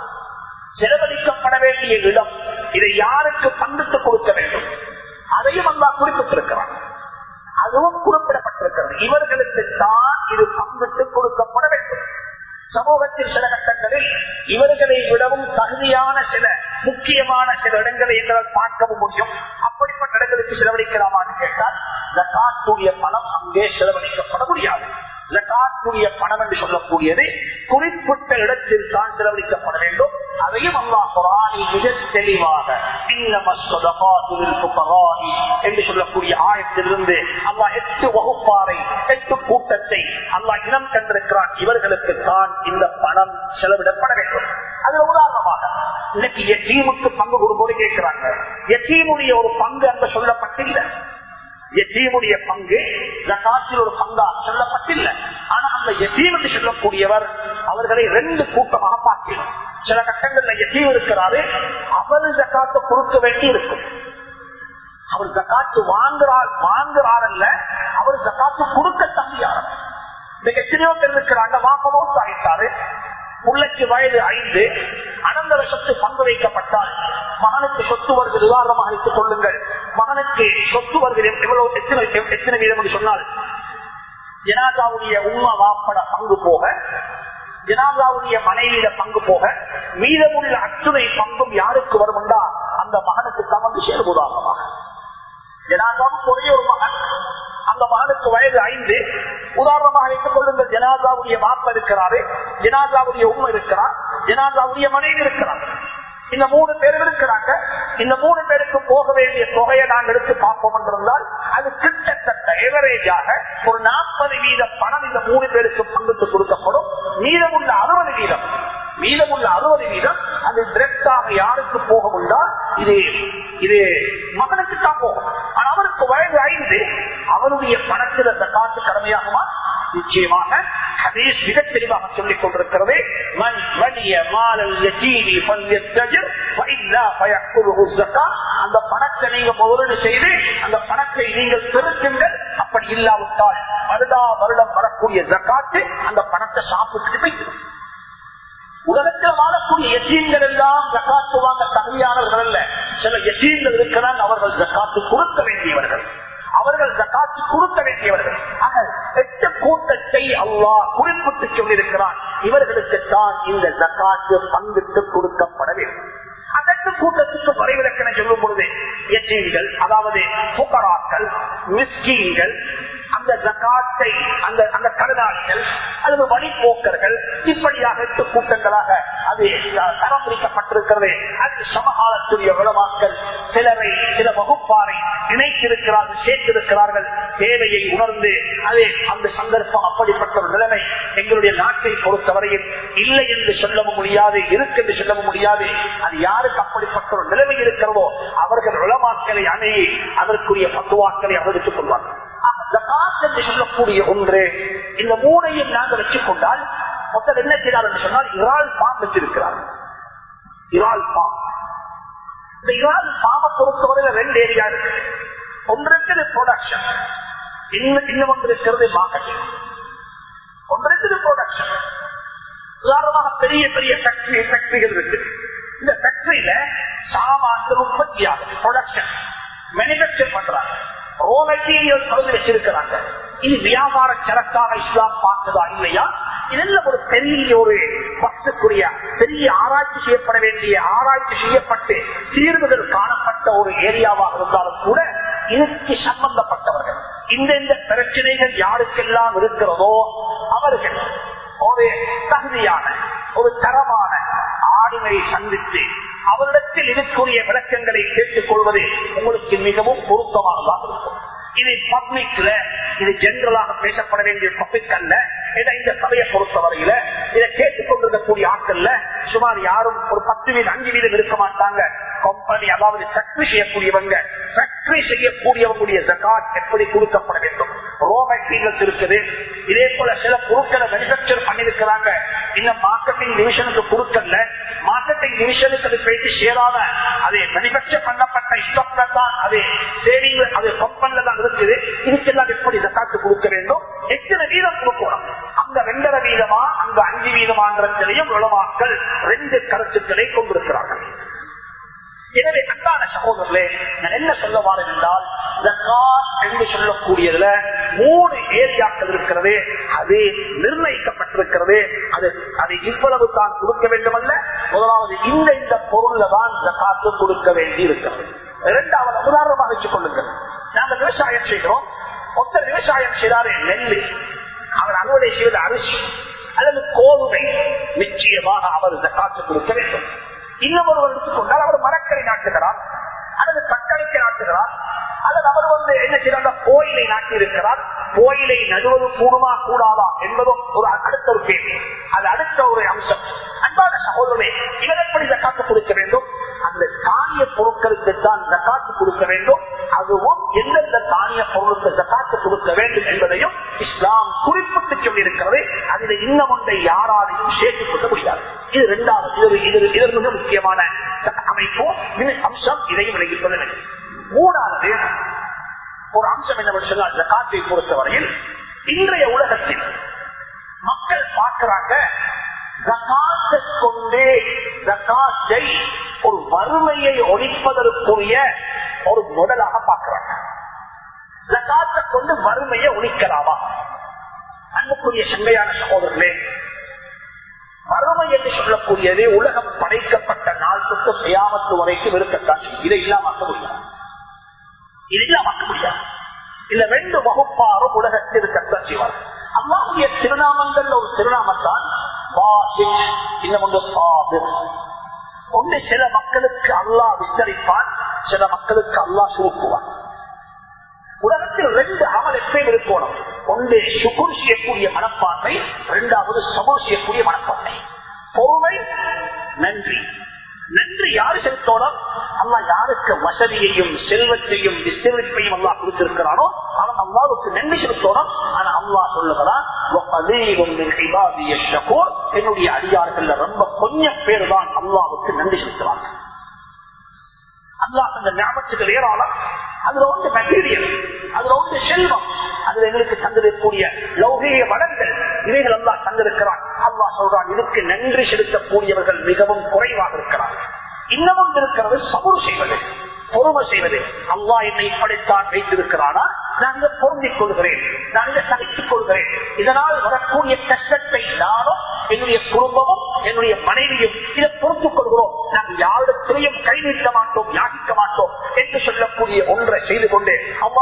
செலவழிக்கப்பட வேண்டிய இடம் இதை யாருக்கு பங்கிட்டு கொடுக்க வேண்டும் அதையும் அல்லா குறிப்பிட்டிருக்கிறார் அதுவும் குறிப்பிடப்பட்டிருக்கிறது இவர்களுக்கு தான் இது பங்கிட்டு கொடுக்கப்பட வேண்டும் சமூகத்தில் சில கட்டங்களில் இவர்களை விடவும் தகுதியான சில முக்கியமான சில இடங்களை எங்களால் பார்க்கவும் முடியும் அப்படிப்பட்ட இடங்களுக்கு செலவழிக்கலாமான்னு கேட்டால் ஜக்காத்துடைய பணம் அங்கே செலவழிக்கப்பட முடியாது ஜக்காத்துடைய பணம் என்று சொல்லக்கூடியது குறிப்பிட்ட இடத்தில் தான் செலவழிக்கப்பட வேண்டும் அதையும் அல்லா குரானில் மிக தெளிவாக என்று சொல்லக்கூடிய ஆயத்திலிருந்து அல்லா எட்டு வகுப்பாரை எட்டு கூட்டத்தை அல்லா இனம் கண்டிருக்கிறான் இவர்களுக்கு தான் இந்த பணம் செலவிடப்பட வேண்டும் அதுல உதாரணமாக இன்னைக்கு எத்தீமுக்கு பங்கு கொடுப்போடு கேட்கிறாங்க எத்தீமுடைய ஒரு பங்கு அங்க சொல்லப்பட்டில்லை எத்தீமுடைய பங்கு ஜக்காத்தில் ஒரு பங்கா சொல்லப்பட்டில்லை ஆனா அந்த எத்தீம் என்று சொல்லக்கூடியவர் அவர்களை ரெண்டு கூட்டமாக பார்க்கிறோம் சில கட்டங்கள்ல எத்தீம் இருக்கிறாரு அவரு ஜக்காத்தை கொடுக்க வேண்டி இருக்கும் அவர் ஜக்காத்து வாங்குறார் வாங்குறார் அல்ல அவர் ஜக்காத்து கொடுக்க தம்பியார் இந்த எத்தனையோ பேர் இருக்கிறாங்க வாப்பமோசம் ஆகிட்டாரு பிள்ளைக்கு வயது ஐந்து அனந்தர சொத்து பங்கு வைக்கப்பட்டால் மகனுக்கு சொத்து வருகிறது உதாரணமாக வைத்துக் கொள்ளுங்கள் மகனுக்கு சொத்து வருகிறது எவ்வளவு எத்தனை எத்தனை வீதம் என்று சொன்னால் ஜனாதாவுடைய உண்மை வாப்பட பங்கு போக ஜனாதாவுடைய மனைவியில பங்கு போக மீதமுள்ள அத்துணை பங்கும் யாருக்கு வரும்டா அந்த மகனுக்கு தான் வந்து சேரும் உதாரணமாக ஜனாதாவுக்கு ஒரே ஒரு மகன் அந்த மகனுக்கு வயது ஐந்து உதாரணமாக வைத்துக் கொள்ளுங்கள் ஜனாதாவுடைய மாப்ப இருக்கிறாரு ஜனாதாவுடைய உண்மை இருக்கிறார் ஜனாதாவுடைய மனைவி இருக்கிறார் இந்த மூணு பேரும் இருக்கிறாங்க இந்த மூணு பேருக்கு போக வேண்டிய தொகையை நாங்கள் எடுத்து பார்ப்போம் என்றிருந்தால் அது கிட்டத்தட்ட எவரேஜாக ஒரு நாற்பது வீத பணம் இந்த மூணு பேருக்கு பங்குக்கு கொடுக்கப்படும் மீதமுள்ள அறுபது வீதம் மீதமுள்ள அறுபது வீதம் அது டிரெக்ட் டைரக்டாக யாருக்கு போகும்னா இது இது மகனுக்கு தான் போகும் ஆனா அவருக்கு வயது ஐந்து அவருடைய பணத்தில் அந்த காத்து கடமையாகுமா நிச்சயமாக ஹதீஸ் மிக தெளிவாக சொல்லிக் கொண்டிருக்கிறது மன் வலிய மாலல் யதீமி ஃபல்யத்தஜிர் ஃபஇல்லா ஃபயக்குலுஹு ஸகாத் அந்த பணத்தை நீங்க முதலீடு செய்து அந்த பணத்தை நீங்கள் பெருக்குங்கள் அப்படி இல்லாவிட்டால் வருடா வருடம் வரக்கூடிய ஜக்காத்து அந்த பணத்தை சாப்பிட்டு வைக்கணும் உலகத்தில் வாழக்கூடிய எசீன்கள் எல்லாம் ஜக்காத்து வாங்க தகுதியானவர்கள் அல்ல சில எசீன்கள் இருக்கிறாங்க அவர்கள் ஜக்காத்து கொடுக்க வேண்டியவர்கள் அவர்கள் ஜக்காத்து கொடுக்க வேண்டியவர்கள் ஆக எட்டு கூட்டத்தை அல்லாஹ் குறிப்பிட்டு சொல்லியிருக்கிறான் இவர்களுக்கு தான் இந்த ஜக்காத்து பங்கிட்டு கொடுக்கப்பட வேண்டும் அந்த எட்டு கூட்டத்துக்கு வரைவிலக்கணை சொல்லும் பொழுது எச்சீன்கள் அதாவது புகராக்கள் மிஸ்கீன்கள் அந்த ஜக்காத்தை அந்த அந்த கடனாளிகள் அல்லது வழிபோக்கர்கள் இப்படியாக எட்டு கூட்டங்களாக அது தரம் பிரிக்கப்பட்டிருக்கிறது அது சமகாலத்துடைய விளவாக்கள் சிலரை சில வகுப்பாரை இணைத்திருக்கிறார்கள் சேர்த்திருக்கிறார்கள் தேவையை உணர்ந்து அது அந்த சந்தர்ப்பம் அப்படிப்பட்ட ஒரு நிலைமை எங்களுடைய நாட்டை பொறுத்தவரையில் இல்லை என்று சொல்லவும் முடியாது இருக்கு என்று சொல்லவும் முடியாது அது யாருக்கு அப்படிப்பட்ட ஒரு நிலைமை இருக்கிறதோ அவர்கள் உளமாக்களை அணுகி அதற்குரிய பத்துவாக்களை அவர்களுக்கு கொள்வார்கள் என்று சொல்லக்கூடிய ஒன்று இந்த மூனையும் நாங்கள் வச்சுக் கொண்டால் மொத்தம் என்ன செய்யறார் என்று சொன்னால் இறால் பாம் வச்சிருக்கிறார் இறால் பாம் இந்த இறால் பாம்பை பொறுத்தவரையில ரெண்டு ஏரியா இருக்கு ஒன்று இருக்குது ப்ரொடக்ஷன் இன்னும் இன்னும் ஒன்று இருக்கிறது மார்க்கெட்டிங் ஒன்று இருக்குது ப்ரொடக்ஷன் உதாரணமாக பெரிய பெரிய ஃபேக்டரி ஃபேக்டரிகள் இருக்கு இந்த ஃபேக்டரியில சாமான்கள் உற்பத்தி ஆகுது ப்ரொடக்ஷன் மேனுபேக்சர் பண்றாங்க ரோ மெட்டீரியல் கலந்து வச்சிருக்கிறாங்க இது வியாபார சரக்காக இஸ்லாம் பார்த்ததா இல்லையா இதெல்லாம் ஒரு பெரிய ஒரு பக்தக்குரிய பெரிய ஆராய்ச்சி செய்யப்பட வேண்டிய ஆராய்ச்சி செய்யப்பட்டு தீர்வுகள் காணப்பட்ட ஒரு ஏரியாவாக இருந்தாலும் கூட இதுக்கு சம்பந்தப்பட்டவர்கள் இந்த இந்த பிரச்சனைகள் யாருக்கெல்லாம் இருக்கிறதோ அவர்கள் ஒரு தகுதியான ஒரு தரமான ஆளுமையை சந்தித்து அவரிடத்தில் இருக்கக்கூடிய விளக்கங்களை கேட்டுக் கொள்வது உங்களுக்கு மிகவும் பொருத்தமானதாக இருக்கும் இது பப்ளிக்ல இது ஜெனரலாக பேசப்பட வேண்டிய பப்ளிக் அல்ல ஏன்னா இந்த சபையை பொறுத்தவரையில இதை கேட்டுக் கொண்டிருக்கக்கூடிய ஆட்கள்ல சுமார் யாரும் ஒரு பத்து வீதம் அஞ்சு வீதம் இருக்க மாட்டாங்க கம்பெனி அதாவது ஃபேக்டரி செய்யக்கூடியவங்க ஃபேக்டரி செய்யக்கூடியவங்களுடைய ஜகாத் எப்படி கொடுக்கப்பட வேண்டும் ரோ மெட்டீரியல்ஸ் இருக்குது இதே போல சில பொருட்களை மேனுபேக்சர் பண்ணிருக்கிறாங்க இன்னும் மார்க்கெட்டிங் டிவிஷனுக்கு கொடுக்கல மார்க்கெட்டிங் டிவிஷனுக்கு அது போயிட்டு சேராத அது மேனுபேக்சர் பண்ணப்பட்ட ஸ்டாக்ல தான் அது சேவிங் அது கம்பெனில தான் இருக்குது இதுக்கெல்லாம் எப்படி ஜக்காத்து கொடுக்க வேண்டும் எத்தனை வீதம் கொடுக்கணும் அங்க ரெண்டரை வீதமா அங்க அஞ்சு வீதமான்றதிலையும் உளமாக்கள் ரெண்டு கருத்துக்களை கொண்டிருக்கிறார்கள் எனவே அன்பான சகோதரர்களே நான் என்ன சொல்ல வாரேன் என்றால் ஜக்காத் என்று சொல்லக்கூடியதுல மூணு ஏரியாக்கள் இருக்கிறது அது நிர்ணயிக்கப்பட்டிருக்கிறது அது அது இவ்வளவு தான் கொடுக்க வேண்டும் அல்ல முதலாவது இந்த இந்த பொருள்ல தான் ஜக்காத்து கொடுக்க வேண்டி இருக்கிறது இரண்டாவது உதாரணமாக வச்சுக் கொள்ளுங்கள் நாங்கள் விவசாயம் செய்கிறோம் ஒருத்தர் விவசாயம் செய்தாரு நெல்லு அவர் அறுவடை செய்வது அரிசி அல்லது கோதுமை நிச்சயமாக அவர் ஜக்காத்து கொடுக்க வேண்டும் இன்னும் ஒருவர் எடுத்துக்கொண்டால் அவர் மரக்கரை நாட்டுகிறார் அல்லது தக்களிக்க நாட்டுகிறார் அல்லது அவர் வந்து என்ன செய்யறாங்க கோயிலை நாட்டி இருக்கிறார் கோயிலை நடுவது கூடுமா கூடாதா என்பதும் ஒரு அடுத்த ஒரு கேள்வி அது அடுத்த ஒரு அம்சம் அன்பான சகோதரமே இவர் எப்படி ஜக்காத்து கொடுக்க வேண்டும் அந்த தானிய பொருட்களுக்கு தான் ஜக்காத்து கொடுக்க வேண்டும் அதுவும் எந்தெந்த தானிய பொருளுக்கு ஜக்காத்து கொடுக்க வேண்டும் என்பதையும் இஸ்லாம் குறிப்பிட்டு சொல்லியிருக்கிறது அதில் இன்னும் ஒன்றை யாராலையும் சேர்த்துக் கொள்ள முடியாது இது இரண்டாவது இது இது இது மிக முக்கியமான அமைப்பு இது அம்சம் இதையும் விலகிக் கொள்ள வேண்டும் மூணாவது ஒரு அம்சம் என்னவென்று சொன்னால் ஜக்காத்தை பொறுத்தவரையில் இன்றைய உலகத்தில் மக்கள் பார்க்கிறாங்க ஜக்காத்தை கொண்டே ஜக்காத்தை ஒரு வறுமையை ஒழிப்பதற்குரிய ஒரு முதலாக பார்க்கிறாங்க ஜக்காத்தை கொண்டு வறுமையை ஒழிக்கலாமா அன்புக்குரிய சண்டையான சகோதரர்களே வறுமை என்று சொல்லக்கூடியது உலகம் படைக்கப்பட்ட நாள் தொட்டு செய்யாமத்து வரைக்கும் இருக்கத்தான் செய்யும். இதை இல்லாமக்க முடியாது இது இல்லாமக்க முடியாது இந்த ரெண்டு வகுப்பாரும் உலகத்தில் இருக்கத்தான் செய்வார் அல்லாவுடைய திருநாமங்கள் ஒரு திருநாமத்தான் வாசிக், இன்னும் ஒன்று சாதிர். ஒன்று சில மக்களுக்கு அல்லாஹ் விஸ்தரிப்பான் சில மக்களுக்கு அல்லாஹ் சுருக்குவான் உலகத்தில் ரெண்டு அமல் எப்பயும் இருக்கணும் ஒன்று சுகுர் செய்யக்கூடிய மனப்பான்மை இரண்டாவது சமூர் செய்யக்கூடிய மனப்பான்மை பொறுமை நன்றி நன்றி யாரு செலுத்தோடும் அல்லா யாருக்கு வசதியையும் செல்வத்தையும் விஸ்தரிப்பையும் அல்லா கொடுத்திருக்கிறானோ அவன் அல்லாவுக்கு நன்றி செலுத்தோடும் ஆனா அல்லா சொல்லுகிறான் என்னுடைய அடியார்கள் ரொம்ப கொஞ்சம் பேர் தான் அல்லாவுக்கு நன்றி செலுத்துவாங்க அல்லாஹ் அந்த ஞாபகத்துக்கு ஏராளம் அதுல வந்து மெட்டீரியல் அதுல வந்து செல்வம் அதுல எங்களுக்கு தந்திருக்கக்கூடிய லௌகிக வளங்கள் இவைகள் அல்லா தந்திருக்கிறான் அல்லா சொல்றான் இதுக்கு நன்றி செலுத்தக்கூடியவர்கள் மிகவும் குறைவாக இருக்கிறார்கள் இன்னமும் இருக்கிறது சமுறு செய்வது பொறுமை செய்வது அல்லா என்னை இப்படித்தான் வைத்திருக்கிறானா நான் இதை பொருந்திக் கொள்கிறேன் நான் இதை சகித்துக் கொள்கிறேன் இதனால் வரக்கூடிய கஷ்டத்தை நானும் என்னுடைய குடும்பமும் என்னுடைய மனைவியும் இதை பொறுத்துக் கொள்கிறோம் நாங்கள் யாரிடத்திலையும் கை நீட்ட மாட்டோம் யாகிக்க மாட்டோம் என்று சொல்லக்கூடிய ஒன்றை செய்து கொண்டு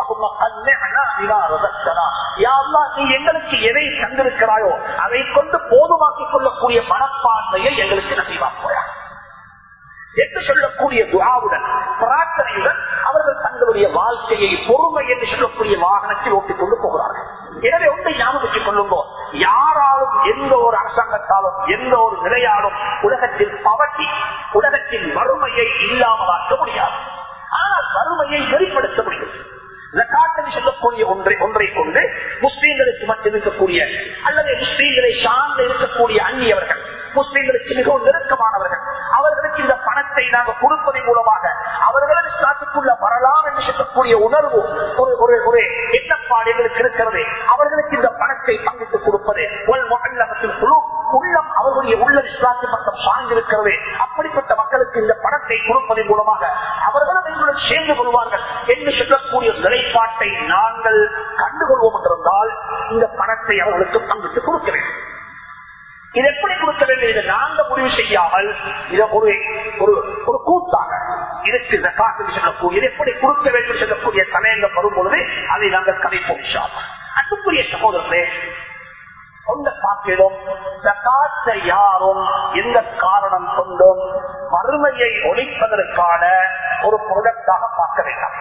அம்மா நீ எங்களுக்கு எதை தந்திருக்கிறாயோ அதை கொண்டு போதுமாக்கிக் கொள்ளக்கூடிய மனப்பான்மையை எங்களுக்கு நசைவாக்குவாயா என்று சொல்லக்கூடிய துவாவுடன் பிரார்த்தனையுடன் அவர்கள் தங்களுடைய வாழ்க்கையை பொறுமை என்று சொல்லக்கூடிய வாகனத்தில் ஓட்டிக் கொண்டு போகிறார்கள் எனவே ஒன்றை ஞாபகம் வச்சுக் கொள்ளுங்கோ யாராலும் எந்த ஒரு அரசாங்கத்தாலும் எந்த ஒரு நிலையாலும் உலகத்தில் பவட்டி உலகத்தில் வறுமையை இல்லாமலாக்க முடியாது ஆனால் வறுமையை வெளிப்படுத்த முடியும் ஜக்காத்தனை சொல்லக்கூடிய ஒன்றை ஒன்றை கொண்டு முஸ்லீம்களுக்கு மட்டும் இருக்கக்கூடிய அல்லது முஸ்லீம்களை சார்ந்து இருக்கக்கூடிய அந்நியவர்கள் முஸ்லீம்களுக்கு மிகவும் நெருக்கமானவர்கள் அவர்களுக்கு இந்த பணத்தை நாங்கள் கொடுப்பதன் மூலமாக அவர்களும் இஸ்லாத்துக்குள்ள வரலாம் என்று சொல்லக்கூடிய உணர்வு ஒரு ஒரு ஒரு எண்ணப்பாடு எங்களுக்கு இருக்கிறது அவர்களுக்கு இந்த பணத்தை பங்கிட்டு கொடுப்பது குழு உள்ளம் அவர்களுடைய உள்ள இஸ்லாத்து பக்கம் சார்ந்திருக்கிறது அப்படிப்பட்ட மக்களுக்கு இந்த பணத்தை கொடுப்பதன் மூலமாக அவர்களும் எங்களுடன் சேர்ந்து கொள்வார்கள் என்று சொல்லக்கூடிய நிலைப்பாட்டை நாங்கள் கண்டுகொள்வோம் என்றிருந்தால் இந்த பணத்தை அவர்களுக்கு பங்கிட்டு கொடுக்க வேண்டும் இது எப்படி கொடுக்க வேண்டும் இதை நாங்க முடிவு செய்யாமல் இதை ஒரு ஒரு ஒரு கூட்டாக இதற்கு இந்த காசு சொல்லக்கூடிய இது எப்படி கொடுக்க வேண்டும் சொல்லக்கூடிய சமயங்கள் வரும்பொழுது அதை நாங்கள் கதைப்போம் அன்புக்குரிய சகோதரர்களே சொந்த பார்க்கிறோம் காற்றை யாரும் எந்த காரணம் கொண்டும் வறுமையை ஒழிப்பதற்கான ஒரு ப்ரொடக்டாக பார்க்க வேண்டாம்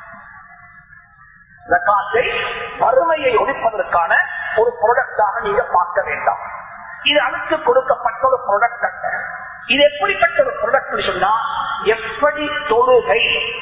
காற்றை வறுமையை ஒழிப்பதற்கான ஒரு ப்ரொடக்டாக நீங்க பார்க்க வேண்டாம் இது அடுத்து கொடுக்கப்பட்ட ஒரு ப்ரொடக்ட் அல்ல இது எப்படிப்பட்ட ஒரு ப்ரொடக்ட் சொன்னா எப்படி தொழுகை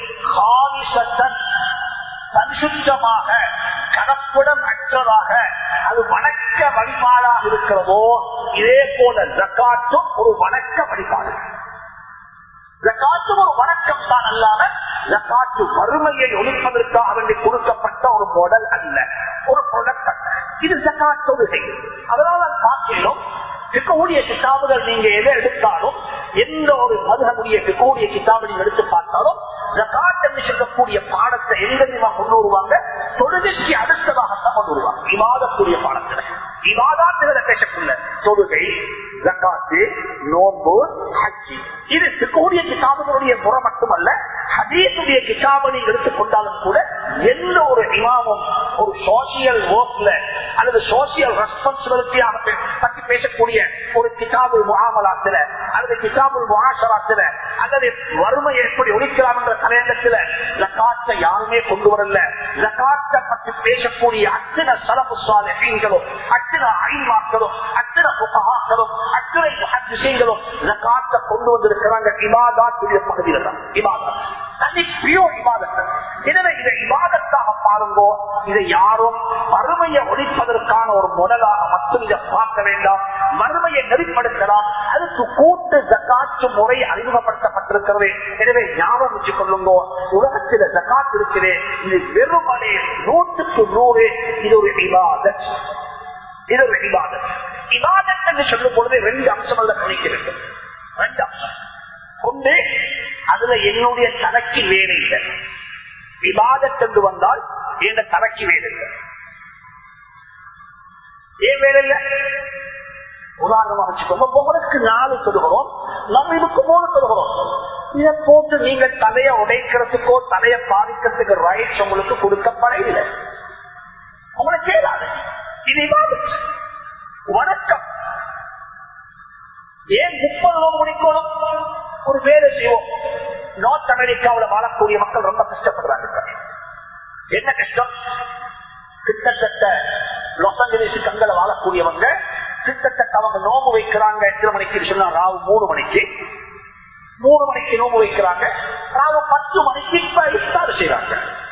பரிசுத்தமாக கலப்படம் அற்றதாக அது வணக்க வழிபாடாக இருக்கிறதோ இதே போல ஜக்காத்தும் ஒரு வணக்க வழிபாடு ஜக்காத்தும் ஒரு வணக்கம் தான் அல்லாம ஜக்காத்து வறுமையை ஒழிப்பதற்காக வேண்டி கொடுக்கப்பட்ட ஒரு மாடல் அல்ல ஒரு ப்ரொடக்ட் அல்ல இது ஜக்காத் தொழுகை அதனால பார்க்கிறோம் இருக்கக்கூடிய கிதாபுகள் நீங்க எதை எடுத்தாலும் எந்த ஒரு மதுகமுடைய இருக்கக்கூடிய கிதாபை நீங்க எடுத்து பார்த்தாலும் ஜக்காத் என்று சொல்லக்கூடிய பாடத்தை எங்க தெரியுமா கொண்டு வருவாங்க தொழுகைக்கு அடுத்ததாகத்தான் கொண்டு வருவாங்க விவாதக்கூடிய பாடத்துல விவாதாத்துல பேசக்குள்ள தொழுகை ஜக்காத்து நோன்பு ஹஜ்ஜி இது இருக்கக்கூடிய கிதாபுகளுடைய முறை மட்டுமல்ல ஹதீசுடைய கிதாபை நீங்க எடுத்துக்கொண்டாலும் கூட எந்த ஒரு இமாமும் ஒரு சோசியல் ஒர்க்ல அல்லது சோசியல் ரெஸ்பான்சிபிலிட்டியாக பற்றி பேசக்கூடிய ஒரு கிதாபு முகாமலாத்துல அல்லது கிதாபு முகாசராத்துல அல்லது வறுமையை எப்படி ஒழிக்கலாம் என்ற தலையங்கத்துல ஜக்காத்தை யாருமே கொண்டு வரல ஜக்காத்தை பற்றி பேசக்கூடிய அத்தனை சலப்பு சாலைகளும் அத்தனை ஐமாக்களும் அத்தனை புகாக்களும் அத்தனை விஷயங்களும் ஜக்காத்தை கொண்டு வந்திருக்கிறாங்க இமாதாத்துடைய பகுதியில் தான் இமாதா தனி பியோ இமாதங்கள் எனவே இதை இவாதத்தாக பாருங்கோ இதை யாரும் வறுமையை ஒழிப்பதற்கான ஒரு முதலாக மட்டும் இதை பார்க்க வேண்டாம் வறுமையை நெறிப்படுத்தலாம் அதுக்கு கூட்டு ஜக்காத்து முறை அறிமுகப்படுத்தப்பட்டிருக்கிறது எனவே ஞாபகம் வச்சுக் கொள்ளுங்கோ உலகத்தில் ஜக்காத் இருக்கிறே இது வெறுமனே நூற்றுக்கு நூறு இது ஒரு இவாதத் இது ஒரு இவாதத் இவாதத் என்று சொல்லும் பொழுது ரெண்டு அம்சம் அல்ல கணிக்க வேண்டும் ரெண்டு அம்சம் ஒன்று அதுல என்னுடைய தலைக்கு வேலை இல்லை விவாதத்தென்று வந்தால் என்ற தலைக்கு வேலை இல்லை ஏன் வேலை இல்லை உதாரணமா வச்சுக்கோங்க உங்களுக்கு நாலு சொல்லுகிறோம் நம்ம இதுக்கு மூணு சொல்லுகிறோம் இதை போட்டு நீங்க தலைய உடைக்கிறதுக்கோ தலைய பாதிக்கிறதுக்கு ரைட்ஸ் உங்களுக்கு கொடுக்கப்பட இல்லை உங்களுக்கு கேளாது இது விவாதம் வணக்கம் ஏன் முப்பது நோம்பு முடிக்கணும் ஒரு வேலை செய்வோம் நார்த் அமெரிக்காவில் வாழக்கூடிய மக்கள் ரொம்ப கஷ்டப்படுறாங்க என்ன கஷ்டம் கிட்டத்தட்ட லாஸ் ஏஞ்சலிஸ் கங்கல வாழக்கூடியவங்க கிட்டத்தட்ட அவங்க நோம்பு வைக்கிறாங்க எத்தனை மணிக்கு சொன்னா ராவு மூணு மணிக்கு மூணு மணிக்கு நோம்பு வைக்கிறாங்க ராவு பத்து மணிக்கு இப்ப இஃப்தார் செய்யறாங்க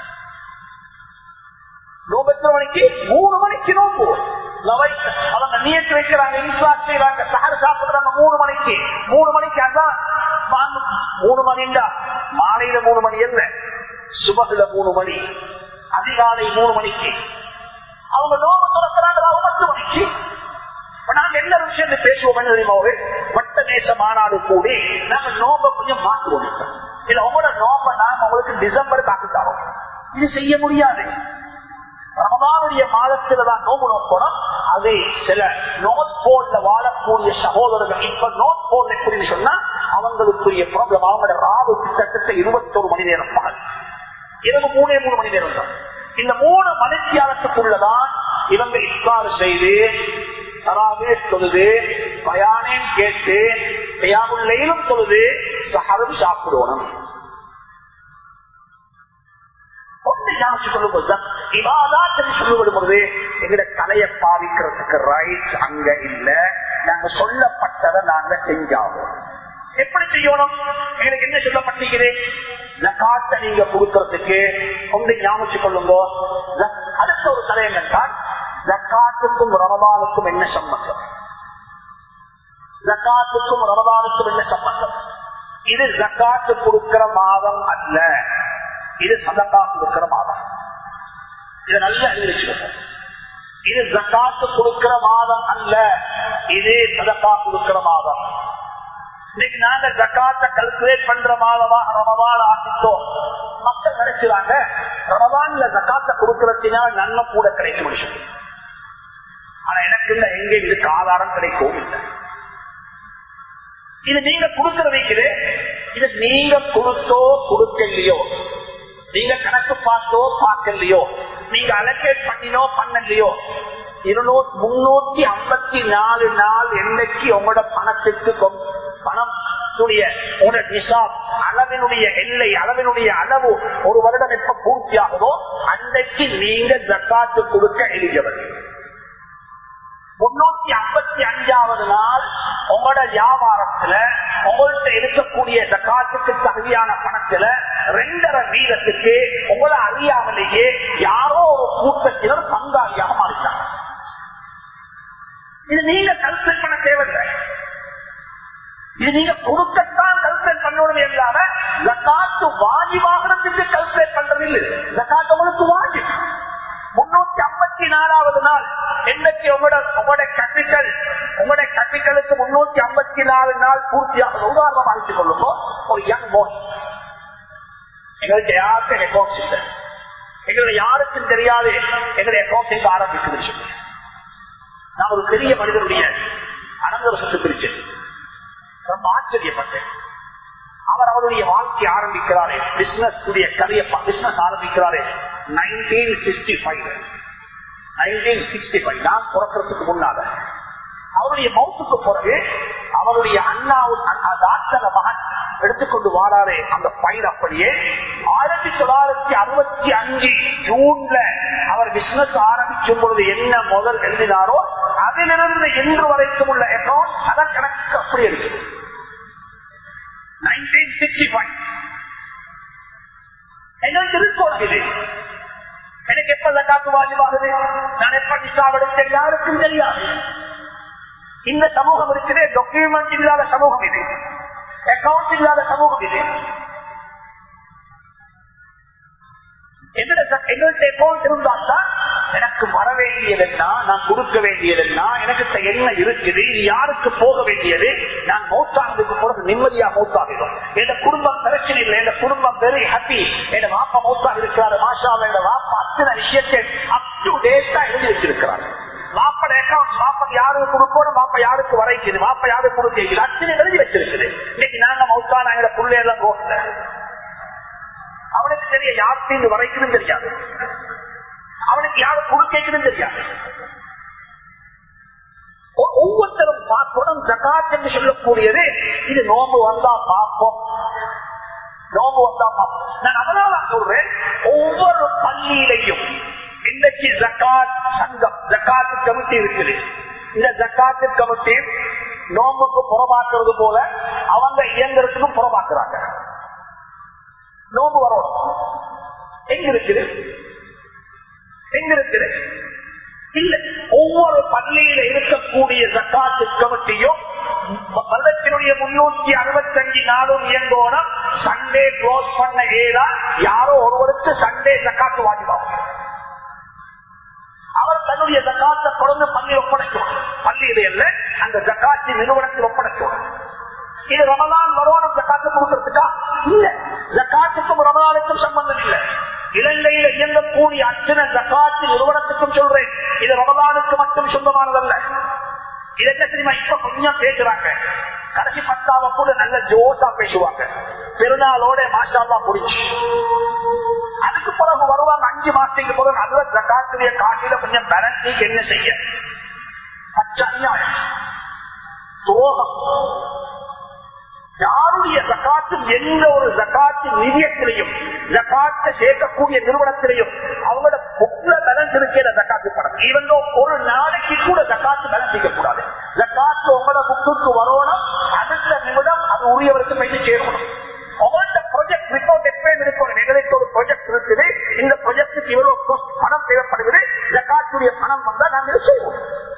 நோம்பு எத்தனை மணிக்கு மூணு மணிக்கு நோம்பு லவை அவங்க நியத்து வைக்கிறாங்க இஸ்லாத் செய்யறாங்க சஹர் சாப்பிடுறாங்க மூணு மணிக்கு மூணு மணிக்கு அதான் வாங்க. மூணு மணிண்டா மாலையில மூணு மணி இல்ல சுபகுல மூணு மணி அதிகாலை மூணு மணிக்கு அவங்க நோம்பு துறக்கிறாங்க ராவு பத்து மணிக்கு இப்ப நாங்க என்ன விஷயத்தை பேசுவோம் என்ன தெரியுமா ஒரு வட்ட நேச மாநாடு கூடி நாங்க நோம்ப கொஞ்சம் மாற்றுவோம் இல்ல உங்களோட நோம்ப நாங்க உங்களுக்கு டிசம்பர் தாக்குத்தாரோம் இது செய்ய முடியாது ரமதானுடைய மாதத்துல தான் நோம்பு நோக்கணும் அதை சில நோட் போர்ட்ல வாழக்கூடிய சகோதரர்கள் இப்ப நோட் போர்ட் எப்படின்னு சொன்னா அவங்களுக்குரிய ப்ராப்ளம் அவங்களோட ராவு கிட்டத்தட்ட இருபத்தொரு மணி நேரம் பகல் இரவு மூணே மூணு மணி நேரம் தான் இந்த மூணு மணித்தியாலத்துக்குள்ளதான் இவங்க இஃப்தார் செய்து தராவே தொழுது பயானேன் கேட்டு பயாமுல்லையிலும் தொழுது சஹரும் சாப்பிடுவனும் சொல்லுவது எங்கட கலையை பாவிக்கிறதுக்கு ரைட் அங்க இல்ல நாங்க சொல்லப்பட்டதை நாங்க செஞ்சாவோம் எப்படி செய்யணும் எனக்கு என்ன சொல்லப்பட்டிருக்குது ஜக்காத்த நீங்க கொடுக்கறதுக்கு ஒன்றை ஞாபகம் கொள்ளுங்க ஜக்- அடுத்த ஒரு தலையம் என்றால் ஜக்காத்துக்கும் ரமதானுக்கும் என்ன சம்பந்தம் ஜக்காத்துக்கும் ரமதானுக்கும் என்ன சம்பந்தம் இது ஜக்காத்து கொடுக்கிற மாதம் அல்ல இது சதக்கா கொடுக்கிற மாதம் இதை நல்லா எழுதிச்சுக்கோங்க இது ஜக்காத்து கொடுக்கிற மாதம் அல்ல இது சதக்கா கொடுக்கிற மாதம் இன்னைக்கு நாங்க ஜக்காத்த கல்குலேட் பண்ற மாதமாக ரமதான் ஆகிட்டோம் மக்கள் நினைக்கிறாங்க ரமதான்ல ஜக்காத்த கொடுக்கறதுனால நன்மை கூட கிடைக்கும் சொல்லி ஆனா எனக்கு இல்ல எங்க இதுக்கு ஆதாரம் கிடைக்கவும் இல்லை இது நீங்க கொடுக்கிற வைக்குது இது நீங்க கொடுத்தோ கொடுக்கலையோ நீங்க கணக்கு பார்த்தோ பார்க்கலையோ நீங்க அலோகேட் பண்ணினோ பண்ணலையோ இருநூத்தி முன்னூத்தி ஐம்பத்தி நாலு நாள் என்னைக்கு உங்களோட பணத்துக்கு கொ- பணம் உடைய உங்களோட நிசாப் அளவினுடைய எல்லை அளவினுடைய அளவு ஒரு வருடம் எப்ப பூர்த்தியாகுதோ அன்றைக்கு நீங்க ஜக்காத்து கொடுக்க எளியவர் முன்னூத்தி ஐம்பத்தி அஞ்சாவது நாள் உங்களோட வியாபாரத்துல உங்கள்கிட்ட இருக்கக்கூடிய ஜக்காத்துக்கு தகுதியான பணத்துல ரெண்டரை வீதத்துக்கு உங்களை அறியாமலேயே யாரோ ஒரு கூட்டத்தினர் பங்காளியாக மாறிட்டாங்க இது நீங்க கல்பனை பண்ண தேவையில்லை இது நீங்க கொடுக்கத்தான் கல்பேட் பண்ணணும் இல்லாம ஜக்காத்து வாஜிவாகிறதுக்கு கல்பேட் பண்றது இல்லை ஜக்காத்து உங்களுக்கு வாஜி முன்னூத்தி ஐம்பத்தி நாலாவது நாள் என்னைக்கு உங்களோட உங்களோட கேபிட்டல் உங்களோட கேபிட்டலுக்கு முன்னூத்தி ஐம்பத்தி நாலு நாள் பூர்த்தியாக உதாரணம் அழைத்துக் கொள்ளுமோ ஒரு யங் பாய் எங்களுக்கு யாருக்கும் அக்கௌண்ட்ஸ் இல்லை எங்களுக்கு யாருக்கும் தெரியாது எங்களுடைய அக்கௌண்ட்ஸ் எங்க ஆரம்பிக்குதுன்னு சொல்லி நான் ஒரு பெரிய மனிதனுடைய அனந்தர சொத்து பிரிச்சேன் ரொம்ப ஆச்சரியப்பட்டேன் அவர் அவருடைய வாழ்க்கை ஆரம்பிக்கிறாரே பிசினஸ் உடைய கதையை பிசினஸ் ஆரம்பிக்கிறாரே nineteen sixty five nineteen sixty five நான் பிறக்கிறதுக்கு முன்னால அவருடைய மௌத்துக்கு பிறகு அவருடைய அண்ணா டாக்டர் மகன் எடுத்துக்கொண்டு வாராரே அந்த பையன் அப்படியே ஆயிரத்தி தொள்ளாயிரத்தி அறுபத்தி அஞ்சு ஜூன்ல அவர் பிசினஸ் ஆரம்பிக்கும் பொழுது என்ன முதல் எழுதினாரோ அதிலிருந்து இன்று வரைக்கும் உள்ள அக்கௌண்ட் அத கணக்கு அப்படி இருக்குது நைன்டீன் சிக்ஸ்டி ஃபைவ் எங்களுக்கு இருக்கோம் இது எனக்கு எப்ப ஜக்காத்து வாஜிவாகுது நான் எப்ப நிசாப் எடுத்தேன் யாருக்கும் தெரியாது இந்த சமூகம் இருக்குது டாக்குமெண்ட் இல்லாத சமூகம் இது அக்கௌண்ட் இல்லாத சமூகம் இது எங்கள்கிட்ட அக்கௌண்ட் இருந்தால்தான் எனக்கு வர வேண்டியதுன்னா நான் கொடுக்க வேண்டியதுன்னா எனக்கு என்ன இருக்குது இது யாருக்கு போக வேண்டியது நான் மௌத்தானதுக்கு பிறகு நிம்மதியா மௌத்தாகிடும் என் குடும்பம் பிரச்சனை இல்லை என் குடும்பம் வெரி ஹாப்பி என் வாப்பா மௌத்தாக இருக்கிறாரு மாஷா என் வாப்பா அத்தனை விஷயத்தை அப் டு டேட்டா எழுதி வச்சிருக்கிறார் வாப்பட அக்கௌண்ட் வாப்பா யாருக்கு கொடுக்கணும் வாப்பா யாருக்கு வரைக்குது வாப்பா யாருக்கு கொடுக்க அத்தனை எழுதி வச்சிருக்குது இன்னைக்கு நாங்க மௌத்தான எங்க பிள்ளையெல்லாம் ரோட்ல அவனுக்கு தெரிய யாருக்கு வரைக்கணும் தெரியாது அவனுக்கு யாரு கொடுக்கணும் தெரியாது ஒவ்வொருத்தரும் பார்க்கணும் ஜகாத் என்று சொல்லக்கூடியது இது நோம்பு வந்தா பார்ப்போம் நோம்பு வந்தா பார்ப்போம் நான் அதனால சொல்றேன் ஒவ்வொரு பள்ளியிலையும் இன்னைக்கு ஜக்காத் சங்கம் ஜக்காத்து கமிட்டி இருக்குது இந்த ஜக்காத்து கமிட்டி நோம்புக்கு புறமாக்குறது போல அவங்க இயந்திரத்துக்கும் புறமாக்குறாங்க நோம்பு வரும் எங்க இருக்குது எங்க இருக்குது இல்ல ஒவ்வொரு பள்ளியில இருக்கக்கூடிய ஜக்காத்து கமிட்டியும் வருடத்தினுடைய முன்னூத்தி அறுபத்தி அஞ்சு நாளும் இயங்கோனம் சண்டே க்ளோஸ் பண்ண ஏதா யாரோ ஒருவருக்கு சண்டே ஜக்காத்து வாங்கிடுவாங்க அவர் தன்னுடைய ஜக்காத்தை தொடர்ந்து பள்ளி ஒப்படைக்கும் பள்ளியில இல்ல அந்த ஜக்காத்தி நிறுவனத்தில் ஒப்படைக்கும் இது ரமலான் வருவானம் ஜக்காத்து கொடுக்கறதுக்கா இல்ல ஜக்காத்துக்கும் ரமலானுக்கும் சம்பந்தம் இல்லை இலங்கையில இயங்கக்கூடிய அத்தனை ஜக்காத்து நிறுவனத்துக்கும் சொல்றேன் இது ரமலானுக்கு மட்டும் சொந்தமானதல்ல இது என்ன தெரியுமா இப்ப கொஞ்சம் பேசுறாங்க கடைசி பத்தாவ கூட நல்ல ஜோசா பேசுவாங்க பெருநாளோட மாஷாலா முடிச்சு அதுக்கு பிறகு வருவாங்க அஞ்சு மாசத்துக்கு பிறகு நல்ல ஜக்காத்துடைய காசில கொஞ்சம் பேலன்ஸ் என்ன செய்ய பச்சை அநியாயம் துரோகம் யாருடைய ஜக்காத்தும் எந்த ஒரு ஜக்காத்து நிதியத்திலையும் ஜக்காத்தை சேர்க்கக்கூடிய நிறுவனத்திலையும் அவங்களோட புக்ல பேலன்ஸ் இருக்கிற ஜக்காத்து படம் இவங்க ஒரு நாளைக்கு கூட ஜக்காத்து பேலன்ஸ் செய்யக்கூடாது ஜக்காத்து உங்களோட புக்குக்கு வரணும் அடுத்த நிமிடம் அது உரியவருக்கு போய் சேரணும் உங்கள்ட்ட ப்ராஜெக்ட் ரிப்போர்ட் எப்பயும் இருக்கணும் எங்களுக்கு ஒரு ப்ராஜெக்ட் இருக்குது இந்த ப்ராஜெக்டுக்கு இவ்வளவு பணம் தேவைப்படுகிறது ஜக்காத்துடைய பணம் வந்தா நாங்கள் செய்வோம்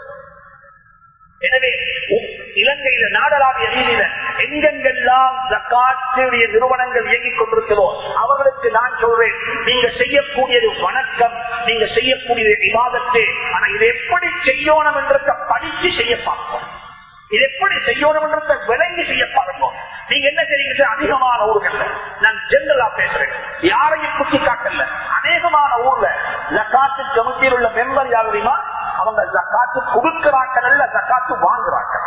எனவே இலங்கையில நாடளாவிய ரீதியில எங்கெங்கெல்லாம் ஜக்காத்துடைய நிறுவனங்கள் இயங்கிக் கொண்டிருக்கிறதோ அவர்களுக்கு நான் சொல்றேன் நீங்க செய்யக்கூடியது வணக்கம் நீங்க செய்யக்கூடியது விவாதத்து ஆனா இது எப்படி செய்யணும் என்றத படிச்சு செய்ய பார்ப்போம் இது எப்படி செய்யணும் என்றத விளங்கி செய்ய பார்ப்போம் நீங்க என்ன செய்யுங்க அதிகமான ஊர்கள்ல நான் ஜெனரலா பேசுறேன் யாரையும் குத்தி காட்டல அநேகமான ஊர்ல ஜக்காத்து கமிட்டியில் உள்ள மெம்பர் யார் தெரியுமா அவங்க ஜக்காத்து கொடுக்கிறார்கள் அல்ல ஜக்காத்து வாங்குறாங்க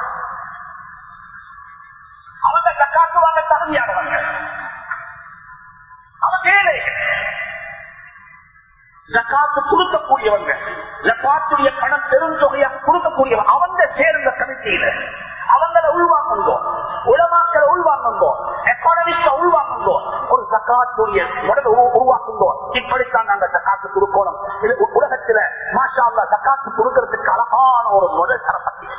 அவங்க ஜக்காத்து வாங்க தகுதியானவங்க அவங்க ஏழைகள் ஜக்காத்து கொடுக்கக்கூடியவங்க ஜக்காத்துடைய பணம் பெரும் தொகையாக கொடுக்கக்கூடியவங்க அவங்க சேர்ந்த கமிட்டியில அவங்கள உள்வாங்குங்கோ உலமாக்களை உள்வாங்குங்கோ எக்கானமிஸ்ட உள்வாங்குங்கோ ஒரு ஜக்காத்துடைய உடலை உருவாக்குங்கோ இப்படித்தான் நாங்க ஜக்காத்து கொடுக்கணும் இது உலகத்துல மாஷா அல்லா ஜக்காத்து கொடுக்கறதுக்கு அழகான ஒரு முதல் தரப்பட்டி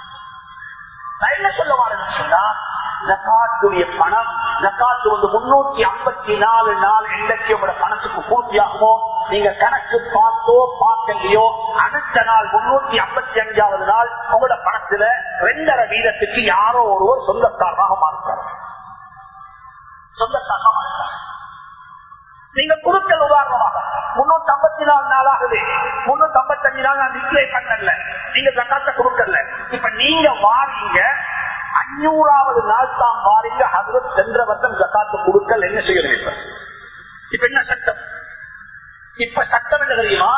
நான் என்ன சொல்ல வரேன்னு சொன்னா ஜக்காத்துடைய பணம் ஜக்காத்து வந்து முன்னூத்தி ஐம்பத்தி நாலு நாள் என்றைக்கு உங்களோட பணத்துக்கு பூர்த்தியாகுமோ நீங்க கணக்கு பார்த்தோ பார்க்கலையோ அடுத்த நாள் முன்னூத்தி ஐம்பத்தி அஞ்சாவது நாள் உங்களோட பணத்துல ரெண்டரை வீதத்துக்கு யாரோ ஒருவர் சொந்தக்காரமாக மாறுறார் சொந்தக்காரமாக மாறுறார் நீங்க கொடுக்கல் உதாரணமாக முன்னூத்தி ஐம்பத்தி நாலு நாளாகுது முன்னூத்தி ஐம்பத்தி அஞ்சு நாள் நான் டிஸ்பிளே பண்ணல நீங்க ஜக்காத்த கொடுக்கல இப்ப நீங்க வாரீங்க அஞ்சூறாவது நாள் தான் வாரீங்க அதுல சென்ற வருஷம் ஜக்காத்து கொடுக்கல் என்ன செய்யணும் இப்ப இப்ப என்ன சட்டம் இப்ப சட்டம் என்ன தெரியுமா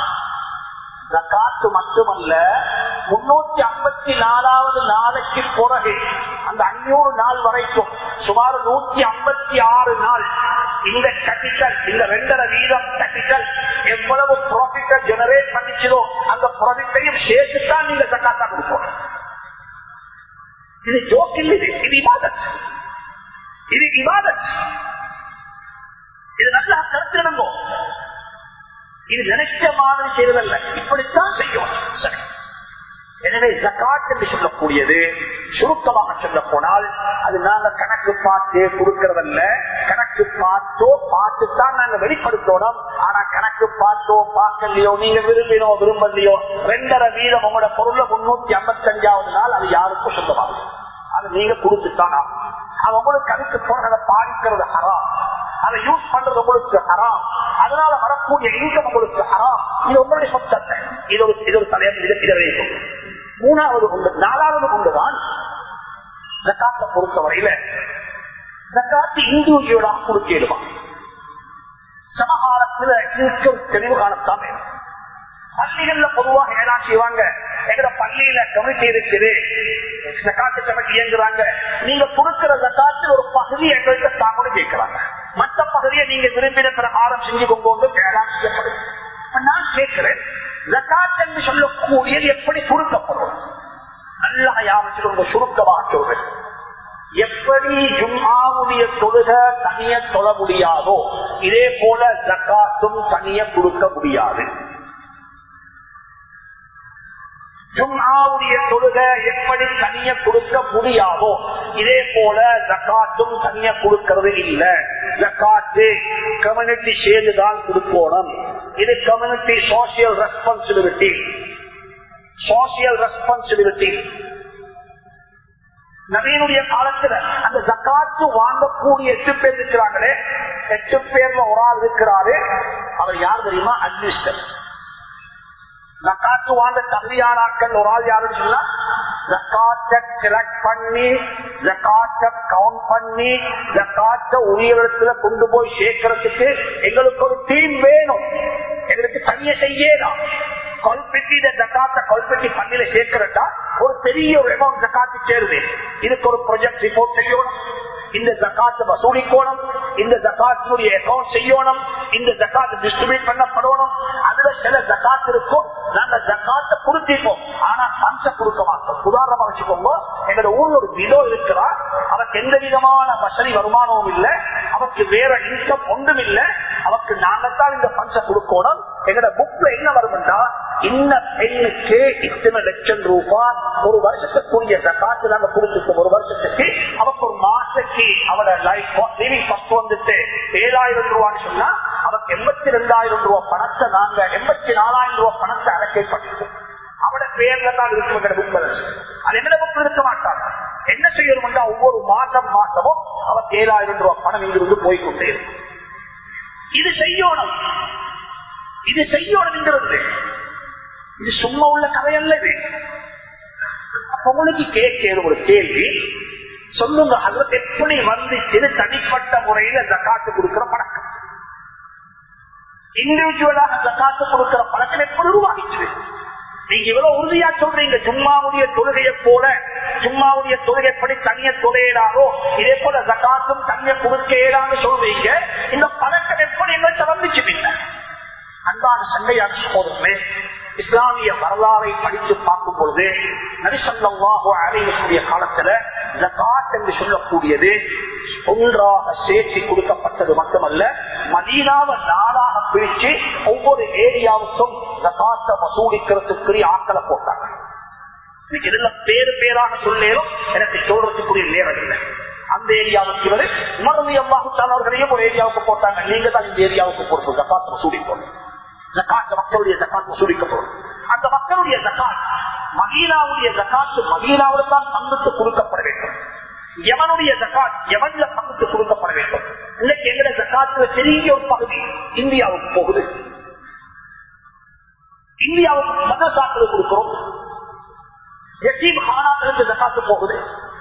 ஜக்காத்து மட்டுமல்ல முன்னூத்தி ஐம்பத்தி நாலாவது நாளைக்கு பிறகு அந்த அஞ்சூறு நாள் வரைக்கும் சுமார் நூத்தி ஐம்பத்தி ஆறு நாள் இந்த கேபிட்டல் இந்த ரெண்டரை வீதம் கேபிட்டல் எவ்வளவு ப்ராஃபிட்ட ஜெனரேட் பண்ணிச்சதோ அந்த ப்ராஃபிட்டையும் சேர்த்துத்தான் நீங்க ஜக்காத்தா கொடுக்கணும் இது ஜோக் இல்லை இது இது இபாதத் இது இபாதத் இது நல்லா கருத்திருந்தோ இது நினைச்ச மாதிரி செய்வதல்ல இப்படித்தான் செய்யும் சரி எனவே ஜக்காத் என்று சொல்லக்கூடியது சுருக்கமாக சொல்ல போனால் அது நாங்க கணக்கு பார்த்து கொடுக்கறதல்ல கணக்கு பார்த்தோ பார்த்துத்தான் நாங்க வெளிப்படுத்தணும் ஆனா கணக்கு பார்த்தோ பார்க்கலையோ நீங்க விரும்பினோ விரும்பலையோ ரெண்டரை வீதம் உங்களோட பொருளை முன்னூத்தி ஐம்பத்தி அஞ்சாவது நாள் அது யாருக்கும் சொந்தமாகும் அது நீங்க கொடுத்துட்டானா அது உங்களுக்கு அதுக்கு போறதை பாதிக்கிறது ஹராம் அதை யூஸ் பண்றது உங்களுக்கு ஹராம் அதனால வரக்கூடிய இன்கம் உங்களுக்கு ஹராம் இது உங்களுடைய சொத்தத்தை இது ஒரு இது ஒரு தலையம் இது இதை வேண்டும் மூணாவது உண்டு நாலாவது உண்டுதான் ஜக்காத்தை பொறுத்தவரையில ஜக்காத்து இண்டிவிஜுவலாக கொடுக்கிடுமா சமகாலத்துல இருக்க தெளிவு காணத்தான் வேணும் பள்ளிகள்ல பொதுவாக ஏதாவது செய்வாங்க எங்க பள்ளியில கமிட்டி இருக்குது ஜக்காத்து கமிட்டி இயங்குறாங்க நீங்க கொடுக்கிற ஜக்காத்தில் ஒரு பகுதி எங்கள்கிட்ட தாங்கன்னு கேட்கிறாங்க மற்ற பகுதியை நீங்க விரும்பின பிரகாரம் செஞ்சு கொண்டு வேளாண் செய்யப்படுது நான் கேட்கிறேன் ஜக்காத் என்று சொல்லக்கூடியது எப்படி சுருக்கப்படும் நல்லா யாவற்றில் உங்க சுருக்கமாக சொல்றேன் எப்படி ஜும்மாவுடைய தொழுக தனிய தொழ முடியாதோ இதே போல ஜக்காத்தும் தனிய கொடுக்க முடியாது ஜும்ஆவுடைய தொழுக எப்படி தனிய கொடுக்க முடியாதோ இதே போல ஜக்காத்தும் தனிய கொடுக்கிறது இல்ல ஜக்காத்து கம்யூனிட்டி சேர்ந்துதான் கொடுக்கணும் இது community social responsibility social responsibility நவீனுடைய காலத்துல அந்த ஜக்காத்து வாங்கக்கூடிய எட்டு பேர் இருக்கிறாங்களே எட்டு பேர்ல ஒரு ஆள் இருக்கிறாரு அவர் யார் தெரியுமா அட்மினிஸ்டர் ஜக்காத்து வாங்க தகுதியானாக்கள் ஒரு ஆள் யாருன்னு சொன்னா ஜக்காத்தை செலக்ட் பண்ணி ஜக்காத்தை கவுண்ட் பண்ணி ஜக்காத்தை உரிய இடத்துல கொண்டு போய் சேர்க்கறதுக்கு எங்களுக்கு ஒரு டீம் வேணும் எங்களுக்கு தனிய செய்யலாம் கொல்பெட்டி இந்த ஜக்காத்த கொல்பெட்டி பண்ணில சேர்க்கிறதா ஒரு பெரிய ஒரு அமௌண்ட் ஜக்காத்து சேருது இதுக்கு ஒரு ப்ரொஜெக்ட் ரிப்போர்ட் செய்யணும் இந்த ஜக்காத்து வசூலிக்கணும் இந்த ஜக்காத்தினுடைய அக்கௌண்ட் செய்யணும் இந்த ஜக்காத்து டிஸ்ட்ரிபியூட் பண்ணப்படணும் அதுல சில ஜக்காத்து இருக்கும் நாங்க ஜக்காத்தை கொடுத்திப்போம் ஆனா பஞ்ச கொடுக்க மாட்டோம் உதாரணமா வச்சுக்கோங்க எங்க ஊர்ல ஒரு விதோ இருக்கிறா அவருக்கு எந்த விதமான வசதி வருமானமும் இல்ல அவருக்கு வேற இன்கம் ஒன்றும் இல்ல அவருக்கு நாங்கத்தான் இந்த பஞ்ச கொடுக்கணும் எங்கட புக்ல என்ன வரும்னா இந்த பெண்ணுக்கு இத்தனை லட்சம் ரூபாய் ஒரு வருஷத்துக்குரிய ஜக்காத்து நாங்க கொடுத்துருக்கோம் ஒரு வருஷத்துக்கு அவருக்கு ஒரு மாசத்துக்கு அவட லைஃப் லிவிங் ஃபர்ஸ்ட் வந்துட்டு ஏழாயிரம் ரூபான்னு சொன்னா அவருக்கு எண்பத்தி ரெண்டாயிரம் ரூபாய் பணத்தை நாங்க எண்பத்தி நாலாயிரம் ரூபாய் பணத்தை அலக்கேட் பண்ணிருக்கோம் அவட பேர்ல தான் இருக்கும் எங்கட புக் அது என்ன புக் இருக்க மாட்டாங்க என்ன செய்யணும்னா ஒவ்வொரு மாசம் மாசமும் அவருக்கு ஏழாயிரம் ரூபாய் பணம் இங்கிருந்து போய்கொண்டே இருக்கும் இது செய்யணும் இது செய்யணும் என்கிறது இது சும்மா உள்ள கதை அல்ல இது உங்களுக்கு கேட்கிற ஒரு கேள்வி சொல்லுங்க அது எப்படி வந்துச்சு தனிப்பட்ட முறையில ஜக்காத்து கொடுக்கிற பழக்கம் இண்டிவிஜுவலாக ஜக்காத்து கொடுக்கிற பழக்கம் எப்படி உருவாகிச்சு நீங்க இவ்வளவு உறுதியா சொல்றீங்க சும்மாவுடைய தொழுகையை போல சும்மாவுடைய தொழுகை எப்படி தனிய தொலையிடாரோ இதே போல ஜக்காத்தும் தனிய கொடுக்க இயலான்னு சொல்றீங்க இந்த பழக்கம் எப்படி எங்கள்கிட்ட வந்துச்சு பின்ன அன்பான சண்டையான சகோதரர்களே இஸ்லாமிய வரலாறை படித்து பார்க்கும் பொழுது நரிசல்லாஹோ அறையக்கூடிய காலத்துல ஜகாத் என்று சொல்லக்கூடியது ஒன்றாக சேர்த்து கொடுக்கப்பட்டது மட்டுமல்ல மதீனாவை நாளாக பிரிச்சு ஒவ்வொரு ஏரியாவுக்கும் ஜகாத்தை வசூலிக்கிறதுக்குரிய ஆக்களை போட்டாங்க இன்னைக்கு இதெல்லாம் பேரு பேராக சொல்லேரும் எனக்கு சொல்றதுக்குரிய நேரம் இல்லை அந்த ஏரியாவுக்கு இவர் மறுபடி அம்மாவுத்தானவர்களையும் ஒரு ஏரியாவுக்கு போட்டாங்க நீங்க தான் இந்த ஏரியாவுக்கு பொறுப்பு ஜக்காத் வசூலிக்கணும் ஜக்காத் மக்களுடைய ஜக்காத் வசூலிக்கப்படும் அந்த மக்களுடைய ஜக்காத் மதீனாவுடைய ஜக்காத்து மதீனாவில் தான் பங்குக்கு கொடுக்கப்பட வேண்டும் எவனுடைய ஜக்காத் எவன்ல பங்குக்கு கொடுக்கப்பட வேண்டும் இன்னைக்கு எங்கட ஜக்காத்துல பெரிய ஒரு பகுதி இந்தியாவுக்கு போகுது இந்தியாவுக்கு மதசாக்கள் கொடுக்கிறோம் எத்தீம் ஹானாக்களுக்கு ஜக்காத்து போகுது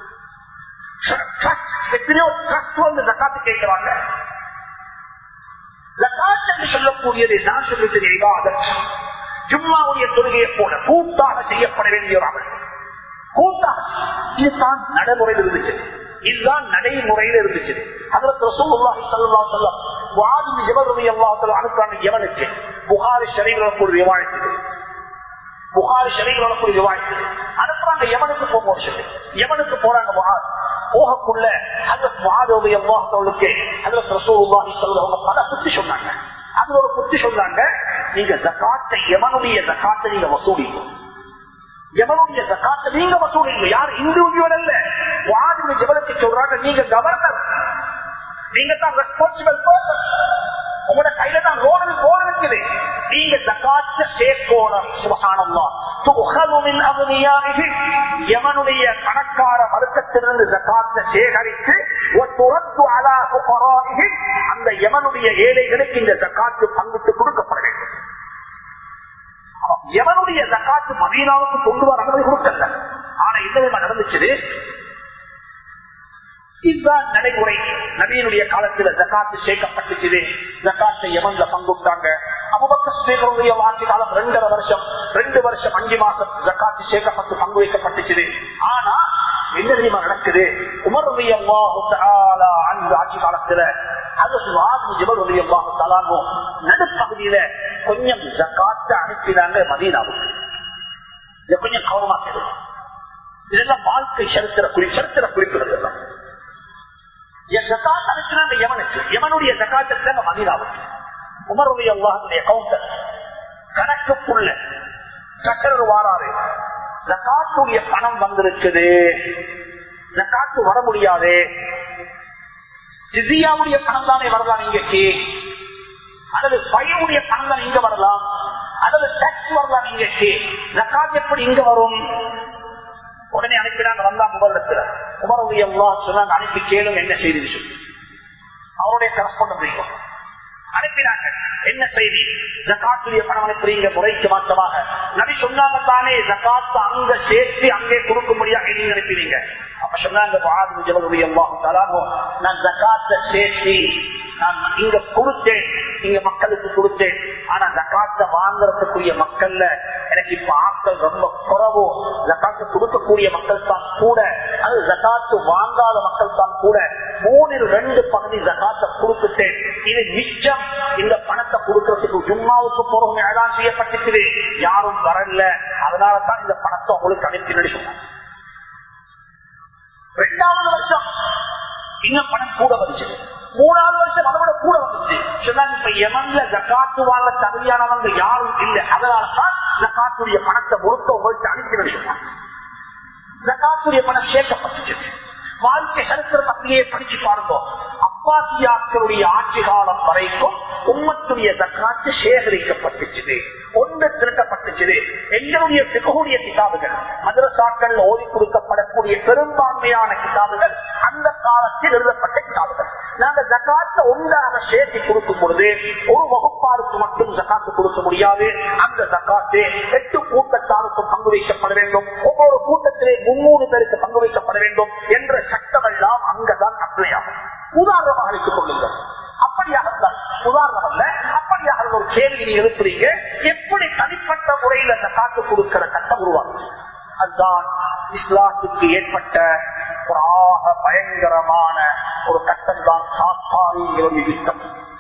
எத்தனையோ ட்ரஸ்ட் வந்து ஜக்காத்து கேட்கிறாங்க ஜக்காத் என்று சொல்லக்கூடியது நான் சொல்லுவது இபாதத் ஜும்மாவுடைய தொழுகையை போல கூட்டாக செய்யப்பட வேண்டிய ஒரு அமல் கூட்டாக இதுதான் நடைமுறையில் இருந்துச்சு இதுதான் நடைமுறையில் இருந்துச்சு அதற்கு ரசூலுல்லாஹி ஸல்லல்லாஹு அலைஹி வஸல்லம் வாதி ஜபருடைய அல்லாஹ் அனுப்புறாங்க எவனுக்கு புகாரி ஷரீஃப்ல ஒரு ரிவாயத் புகாரி ஷரீஃப்ல ஒரு ரிவாயத் அனுப்புறாங்க எவனுக்கு போகும் சொல்லி எவனுக்கு போறாங்க புகார் போகக்குள்ள ஹஜரத் மாதவுடைய அல்லாஹர்களுக்கு ஹஜரத் ரசூலுல்லாஹி ஸல்லல்லாஹு அலைஹி பல புத்தி சொன்னாங்க அதுல ஒரு புத்தி சொன்னாங்க நீங்க ஜகாத்தை எவனுடைய ஜகாத்தை நீங்க வசூலிங்க எவனுடைய ஜகாத்தை நீங்க வசூலிங்க யார் இண்டிவிஜுவல் அல்ல வாதின ஜபலத்தை சொல்றாங்க நீங்க கவர்னர் நீங்க தான் ரெஸ்பான்சிபிள் பர்சன் உங்களோட கையில தான் ரோடு ரோடு இருக்குது நீங்க ஜக்காத்த சேர்க்கோணம் சுபகானம்மா எவனுடைய கணக்கார வர்க்கத்திலிருந்து ஜக்காத்த சேகரித்து அந்த எவனுடைய ஏழைகளுக்கு இந்த ஜக்காத்து பங்குக்கு கொடுக்கப்பட வேண்டும் எவனுடைய ஜக்காத்து மதீனாவுக்கு கொண்டு வர அனுமதி கொடுக்கல ஆனா என்ன நடந்துச்சு இதுதான் நடைமுறை நபியினுடைய காலத்துல ஜக்காத்து சேர்க்கப்பட்டுச்சு ஜக்காத்தை எவன்ல பங்குட்டாங்க அபுபக்கருடைய ஆட்சி காலம் ரெண்டரை வருஷம் ரெண்டு வருஷம் அஞ்சு மாசம் ஜக்காத்து சேர்க்கப்பட்டு பங்கு வைக்கப்பட்டுச்சு ஆனா என்ன தெரியுமா நடக்குது உமருடைய அந்த ஆட்சி காலத்துல நடுப்பகுதியில கொஞ்சம் ஜக்காத்தை அனுப்பினாங்க மதீனாவுக்கு இதை கொஞ்சம் கவனமா கேளுங்க இதெல்லாம் வாழ்க்கை சரித்திர குறி சரித்திர குறிப்புகள் எல்லாம் என் ஜக்காத் அனுப்பினாங்க எவனுக்கு எவனுடைய ஜக்காத்திற்கு மதீனாவுக்கு உமருடைய அல்லாஹுடைய கவுண்டர் கணக்குக்குள்ள சக்கரர் வாராரு ஜக்காத்துடைய பணம் வந்திருக்குது ஜக்காத்து வர முடியாது ஜிசியாவுடைய பணம் தானே வரலாம் இங்கக்கு அல்லது பையனுடைய பணம் தான் இங்க வரலாம் அல்லது டாக்ஸ் வரலாம் இங்கக்கு ஜக்காத் எப்படி இங்க வரும் உடனே அனுப்பினாங்க வந்தா உபரிடத்துல உமருடைய சொன்னாங்க அனுப்பி கேளும் என்ன செய்தி சொல்லி அவருடைய கரஸ்பாண்ட் அனுப்பினாங்க என்ன செய்தி ஜக்காத்துடைய பணம் அனுப்புறீங்க முறைக்கு மாற்றமாக நபி சொன்னாங்க தானே ஜக்காத்து அங்க சேர்த்து அங்கே கொடுக்கும்படியாக நீங்க அனுப்பினீங்க அப்ப சொன்னாங்க வாது ஜவலுடைய நான் ஜக்காத்தை சேர்த்து நான் இங்க கொடுத்தேன் இங்க மக்களுக்கு கொடுத்தேன் ஆனா ஜக்காத்தை வாங்குறதுக்குரிய மக்கள்ல எனக்கு இப்ப ஆட்கள் ரொம்ப குறவோ ஜக்காத்து கொடுக்கக்கூடிய மக்கள் தான் கூட அது ஜக்காத்து வாங்காத மக்கள் தான் கூட மூணில் ரெண்டு பகுதி ஜக்காத்தை கொடுத்துட்டேன் இது மிச்சம் இந்த பணத்தை கொடுக்கறதுக்கு ஜும்மாவுக்கு போறவங்க ஏதான் செய்யப்பட்டிருக்குது யாரும் வரல அதனால தான் இந்த பணத்தை உங்களுக்கு அனுப்பி நடிச்சோம் ரெண்டாவது வருஷம் இன்னும் பணம் கூட வந்துச்சு மூணாவது வருஷம் அதை விட கூட வந்துச்சு சொன்னாங்க இப்ப எமன்ல ஜக்காத்து வாங்க தகுதியானவங்க யாரும் இல்லை அதனால தான் ஜக்காத்துடைய பணத்தை முழுக்க உங்களுக்கு அனுப்பி நடிச்சோம் ஜக்காத்துடைய பணம் சேர்க்கப்பட்டுச்சு வாழ்க்கை சரித்திரம் அப்படியே படிச்சு பாருங்க அப்பாசியாக்களுடைய ஆட்சி காலம் வரைக்கும் உம்மத்துடைய தக்காத்து சேகரிக்கப்பட்டுச்சு ஒன்று திரட்டப்பட்டுச்சு எங்களுடைய பிகவுடைய கிதாபுகள் மதரசாக்கள் ஓதி கொடுக்கப்படக்கூடிய பெரும்பான்மையான கிதாபுகள் அந்த காலத்தில் எழுதப்பட்ட கிதாபுகள் நாங்க ஜக்காத்த ஒன்றாக சேர்த்து கொடுக்கும் பொழுது ஒரு வகுப்பாருக்கு மட்டும் ஜக்காத்து கொடுக்க முடியாது அந்த ஜக்காத்து எட்டு கூட்டத்தாருக்கும் பங்கு வைக்கப்பட வேண்டும் ஒவ்வொரு கூட்டத்திலே முன்னூறு பேருக்கு பங்கு வைக்கப்பட வேண்டும் என்ற சட்டம் எல்லாம் அங்கதான் அப்ளை ஆகும் உதாரணமாக வைத்துக் கொள்ளுங்கள் அப்படியாக இருந்தால் உதாரணம் அல்ல அப்படியாக ஒரு கேள்வி நீங்க எழுப்புறீங்க எப்படி தனிப்பட்ட முறையில் அந்த காத்து கொடுக்கிற சட்டம் உருவாக்குச்சு அதுதான் இஸ்லாத்துக்கு ஏற்பட்ட ஒரு ஆக பயங்கரமான ஒரு கட்டம் தான் சாத்தாரிகளுடைய யுத்தம்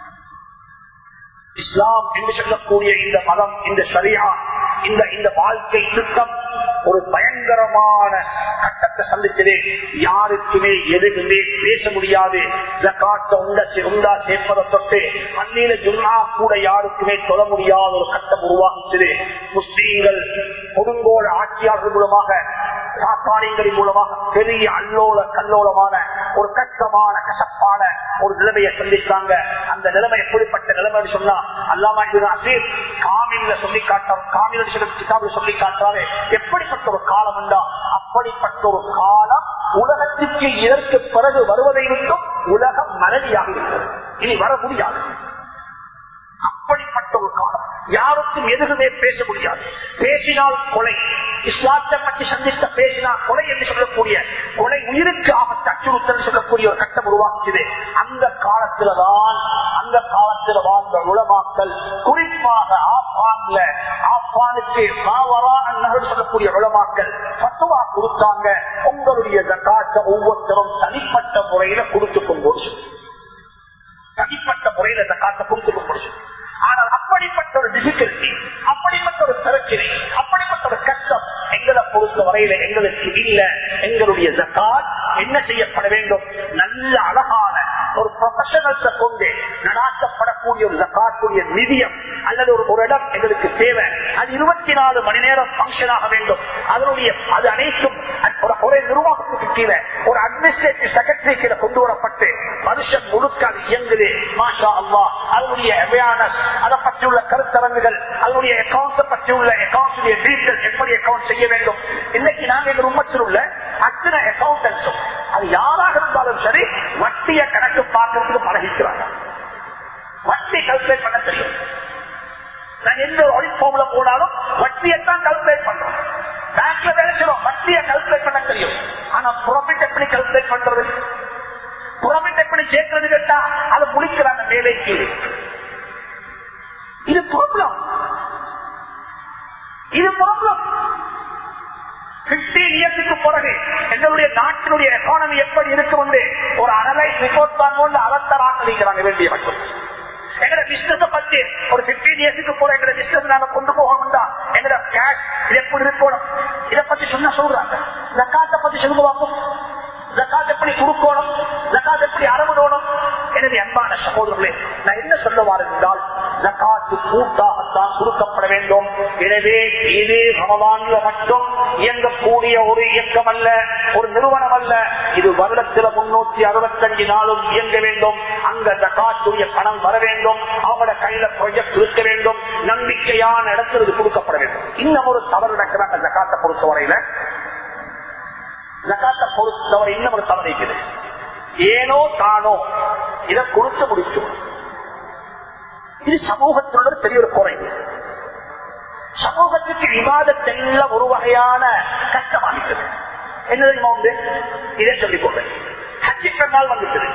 இஸ்லாம் என்று சொல்லக்கூடிய இந்த மதம் இந்த சரியா இந்த இந்த வாழ்க்கை திட்டம் ஒரு பயங்கரமான கட்டத்தை சந்திச்சதே யாருக்குமே எதுவுமே பேச முடியாது ஜக்காத்த உண்ட உண்டா சேர்ப்பதை தொட்டு அந்நில ஜும்மா கூட யாருக்குமே சொல்ல முடியாத ஒரு கட்டம் உருவாகிச்சது முஸ்லீம்கள் கொடுங்கோல் ஆட்சியாளர்கள் மூலமாக சாத்தானியங்களின் மூலமாக பெரிய அல்லோல கல்லோலமான ஒரு கஷ்டமான கசப்பான ஒரு நிலைமையை சந்தித்தாங்க அந்த நிலைமை எப்படிப்பட்ட நிலைமை சொன்னா அல்லாமா அசீர் காமில சொல்லி காட்டார் காமில கிதாபில் சொல்லி காட்டாரு எப்படிப்பட்ட ஒரு காலம் உண்டா அப்படிப்பட்ட ஒரு காலம் உலகத்திற்கு இதற்கு பிறகு வருவதை விட்டும் உலகம் மறதியாக இருக்கிறது இனி வர முடியாது அப்படிப்பட்ட ஒரு காலம் யாருக்கும் எதுவுமே பேச முடியாது பேசினால் கொலை இஸ்லாத்தை பற்றி சந்தித்த பேசினால் கொலை என்று சொல்லக்கூடிய கொலை உயிருக்கு ஆபத்து அச்சுறுத்தல் சொல்லக்கூடிய ஒரு கட்டம் உருவாக்குது அந்த காலத்துலதான் அந்த காலத்தில் வாழ்ந்த உளமாக்கல் குறிப்பாக ஆப்பான்ல ஆப்பானுக்கு மாவரா நகர் சொல்லக்கூடிய உளமாக்கல் பத்துவா கொடுத்தாங்க உங்களுடைய ஜக்காத்த ஒவ்வொருத்தரும் தனிப்பட்ட முறையில கொடுத்துக்கும் போது தனிப்பட்ட முறையில ஜக்காத்த கொடுத்துக்கும் போது ஆனால் அப்படிப்பட்ட ஒரு டிபிகல்டி அப்படிப்பட்ட ஒரு பிரச்சனை அப்படிப்பட்ட ஒரு கஷ்டம் எங்களை பொறுத்த வரையில எங்களுக்கு இல்ல எங்களுடைய ஜக்காத் என்ன செய்யப்பட வேண்டும் நல்ல அழகான ஒரு ப்ரொஃபஷனல்ஸ கொண்டு நடாத்தப்படக்கூடிய ஒரு ஜக்காத்துடைய நிதியம் அல்லது ஒரு ஒரு இடம் எங்களுக்கு தேவை அது இருபத்தி நாலு மணி நேரம் பங்கன் ஆக வேண்டும் அதனுடைய அது அனைத்தும் ஒரு நிர்வாகத்துக்கு கீழே ஒரு அட்மினிஸ்ட்ரேட்டிவ் செக்ரட்டரி கீழே கொண்டு வரப்பட்டு மனுஷன் முழுக்க அது இயங்குது மாஷா அல்லா அதனுடைய அவேர்னஸ் அதை பற்றி உள்ள கருத்தரங்குகள் அதனுடைய அக்கௌண்ட்ஸை பற்றி உள்ள அக்கௌண்ட்ஸுடைய டீட்டெயில் எப்படி அக்கௌண்ட் செய்ய வேண்டும் இன்னைக்கு நாங்க எங்க உம்மத்தில் உள்ள அத்தனை அக்கௌண்டன்ஸும் அது யாராக இருந்தாலும் சரி வட்டிய கணக்கு பார்க்கறதுக்கு பழகிக்கிறாங்க வட்டி கல்குலேட் பண்ண தெரியும் நாங்க எந்த ஒரு ஆடிட் ஃபார்ம்ல போனாலும் வட்டியத்தான் கல்குலேட் பண்றோம் பேங்க்ல வேலை செய்யறோம் வட்டியை கல்குலேட் பண்ண தெரியும் ஆனா ப்ராஃபிட் எப்படி கல்குலேட் பண்றது ப்ராஃபிட் எப்படி சேர்க்கிறது கேட்டா அதை முடிக்கிறாங்க மேலே கீழே இது ப்ராப்ளம் இது ப்ராப்ளம் பிப்டீன் இயர்ஸுக்கு பிறகு எங்களுடைய நாட்டினுடைய எக்கானமி எப்படி இருக்கும் என்று ஒரு அனலைஸ் ரிப்போர்ட் தான் அலத்தர் ஆக்கிக்கிறாங்க வேண்டிய மட்டும் எங்கட பிசினஸ் பத்தி ஒரு பிப்டீன் இயர்ஸுக்கு போற எங்க பிசினஸ் நாங்க கொண்டு போகணும்டா எங்கட கேஷ் இது எப்படி இருக்கணும் இதை பத்தி சொன்ன சொல்றாங்க ஜக்காத்தை பத்தி சொல்லுங்க பார்ப்போம் ஜக்காத் எப்படி கொடுக்கணும் ஜக்காத் எப்படி அறவிடணும் எனவே அன்பான சகோதரர்களே நான் என்ன சொல்ல என்றால் ஜக்காத்து கூட்டாகத்தான் கொடுக்கப்பட வேண்டும் எனவே இது ரமதான்ல மட்டும் இயங்கக்கூடிய ஒரு இயக்கம் அல்ல ஒரு நிறுவனம் அல்ல இது வருடத்துல முன்னூத்தி அறுபத்தஞ்சு நாளும் இயங்க வேண்டும் அங்க ஜக்காத்துடைய பணம் வர வேண்டும் அவங்களோட கையில ப்ரொஜெக்ட் இருக்க வேண்டும் நம்பிக்கையான இடத்துல இது கொடுக்கப்பட வேண்டும் இன்னும் ஒரு தவறு நடக்கிறாங்க ஜக்காத்தை பொறுத்தவரையில ஜக்காத்தை பொறுத்தவரை இன்னும் ஒரு தவறு இருக்குது ஏனோ தானோ இதை கொடுத்து முடிக்கும் இது சமூகத்திலுள்ள ஒரு பெரிய ஒரு குறை சமூகத்துக்கு விவாதத்தெல்லாம் ஒரு வகையான கஷ்டமாகிட்டது என்ன தெரியுமா உண்டு இதை சொல்லிக் கொள்றேன் ஹஜ்ஜி பெருநாள் வந்துட்டது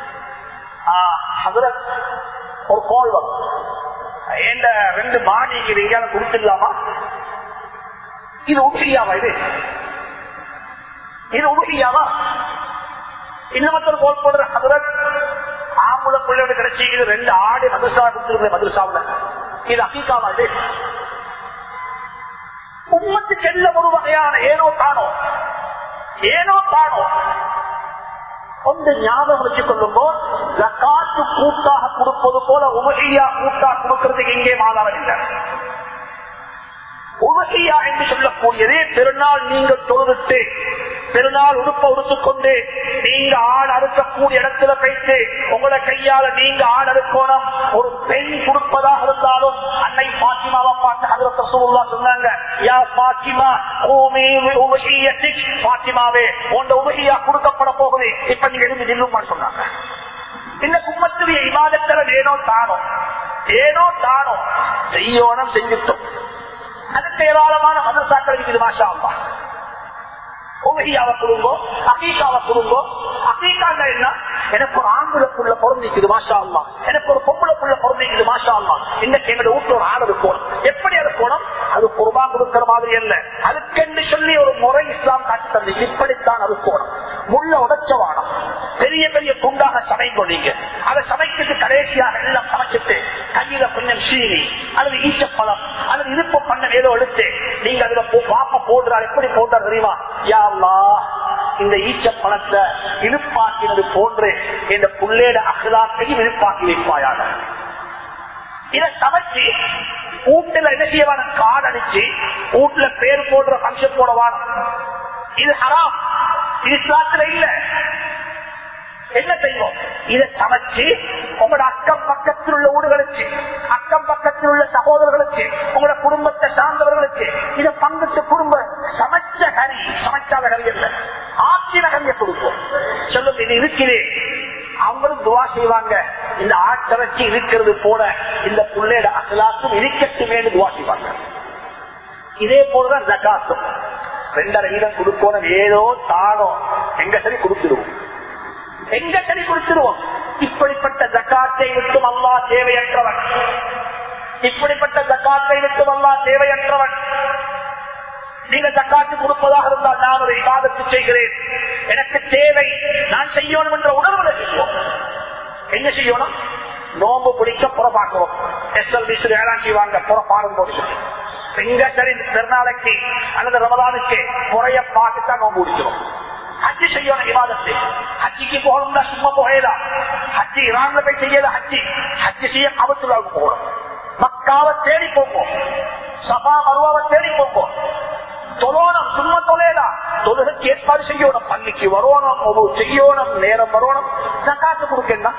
அதுல ஒரு கோல் வரும் எந்த ரெண்டு மாடிக்கு எங்கேயாவது கொடுத்துடலாமா இது உண்மையாவா இது இது உண்மையாவா இன்னமத்தொரு கோல் போடுற ஹதரத் ஆம்புல பிள்ளையோட கிடைச்சிக்குது ரெண்டு ஆடு மதுசா கொடுத்துருக்க மதுசாவுல இது அக்கீக்காவா இது உம்மத்து செல்ல ஒரு வகையான ஏனோ தானோ ஏனோ தானோ ஒன்று ஞாபகம் வச்சுக் கொள்ளும்போ ஜக்காத்து கூட்டாக கொடுப்பது போல உபகையா கூட்டா கொடுக்கறதுக்கு எங்கே ஆதாரம் இல்லை உபகையா என்று சொல்லக்கூடியது பெருநாள் நீங்கள் தொழுவிட்டு பெருநாள் உடுப்ப உடுத்துக் கொண்டு நீங்க ஆடு அறுக்கக்கூடிய இடத்துல வைத்து உங்களை கையால நீங்க ஆடு அறுக்கணும் ஒரு பெண் கொடுப்பதாக இருந்தாலும் அன்னை பாத்திமாவை பார்த்து ஹதரத் ரசூலுல்லாஹ் சொன்னாங்க யா பாத்திமா ஊமி உபஹியத்திக் பாத்திமாவே உங்க உபஹியா கொடுக்கப்பட போகுது இப்ப நீங்க எழுந்து நில்லுமா சொன்னாங்க இந்த கும்மத்துடைய இவாதத்துல ஏனோ தானோ ஏனோ தானோ செய்யோனம் செஞ்சுட்டோம் அதுக்கு ஏராளமான மதசாக்கள் இருக்குது மாஷா அல்லா உபகியாவை கொடுங்கோ அகீகாவை கொடுங்கோ அகீகாங்க என்ன எனக்கு ஒரு ஆம்புல புள்ள பிறந்திக்குது மாஷா அல்லா எனக்கு ஒரு பொம்பளை புள்ள பிறந்திக்குது மாஷா அல்லா இன்னைக்கு எங்க வீட்டுல ஒரு ஆடு இருக்கணும் எப்படி இருக்கணும் அது குருபா கொடுக்கிற மாதிரி அல்ல அதுக்கென்று சொல்லி ஒரு முறை இஸ்லாம் காட்டி தந்து இப்படித்தான் இருக்கணும் முள்ள உடைச்சவானம் பெரிய பெரிய துண்டாக சமைக்கும் நீங்க அதை சமைக்கிறது கடைசியாக எல்லாம் சமைச்சிட்டு கையில கொஞ்சம் சீனி அல்லது ஈச்சப்பழம் அல்லது இருப்பு பண்ண ஏதோ எடுத்து நீங்க அதுல பாப்ப போடுறாரு எப்படி போட்டார் தெரியுமா யா அல்லாஹ், இந்த ஈச்ச பழத்தை இழுப்பாக்கினது போன்று இந்த புள்ளேட அகலாக்கையும் இழுப்பாக்கி வைப்பாயாக இதை சமைச்சு வீட்டுல என்ன செய்யவான கார்டு அடிச்சு வீட்டுல பேர் போடுற ஃபங்க்ஷன் போடவான் இது ஹராம் இது இஸ்லாத்துல இல்ல என்ன செய்வோம் இதை சமைச்சு உங்களோட அக்கம் பக்கத்தில் உள்ள ஊடுகளுக்கு அக்கம் பக்கத்தில் உள்ள சகோதரர்களுக்கு உங்களோட குடும்பத்தை சார்ந்தவர்களுக்கு இதை பங்கிட்டு குடும்ப சமைச்ச கறி சமைச்சாத கறி அல்ல ஆக்கின கறியை கொடுப்போம் சொல்லுங்க இது இருக்குது அவங்களும் துவா செய்வாங்க இந்த ஆட்டரைச்சி இருக்கிறது போல இந்த புள்ளையோட அகலாத்தும் இருக்கட்டுமே துவா செய்வாங்க இதே போலதான் ஜக்காத்தும் ரெண்டரை வீதம் கொடுக்கணும் ஏதோ தானோ எங்க சரி கொடுத்துருவோம் எங்க சரி கொடுத்துருவோம் இப்படிப்பட்ட ஜக்காத்தை விட்டும் அல்லா தேவையற்றவன் இப்படிப்பட்ட ஜக்காத்தை விட்டும் அல்லா தேவையற்றவன் நீங்க ஜக்காத்து கொடுப்பதாக இருந்தால் நான் ஒரு இபாதத்து செய்கிறேன் எனக்கு தேவை நான் செய்யணும் என்ற உணர்வுல செய்வோம் என்ன செய்யணும் நோம்பு பிடிக்க புறப்பாக்குவோம் எஸ்எல்பி வேளாண் செய்வாங்க புறப்பாடும் போது சொல்லி எங்க சரி பெருநாளைக்கு அல்லது ரமதானுக்கு முறைய பார்த்துதான் நோம்பு பிடிக்கிறோம் ஹஜ்ஜி செய்யணும் விவாதத்தை ஹஜ்ஜிக்கு போகணும்னா சும்மா போகலாம் ஹஜ்ஜி இரான்ல போய் செய்யல ஹஜ்ஜி ஹஜ்ஜி செய்ய கபத்துலாவுக்கு போகணும் மக்காவை தேடி போகும் சபா மருவாவை தேடி போகும் தொழோனம் சும்மா தொலையலா தொழுகைக்கு ஏற்பாடு செய்யணும் பள்ளிக்கு வரணும் ஒரு செய்யணும் நேரம் வரணும் ஜக்காத்து கொடுக்கணும்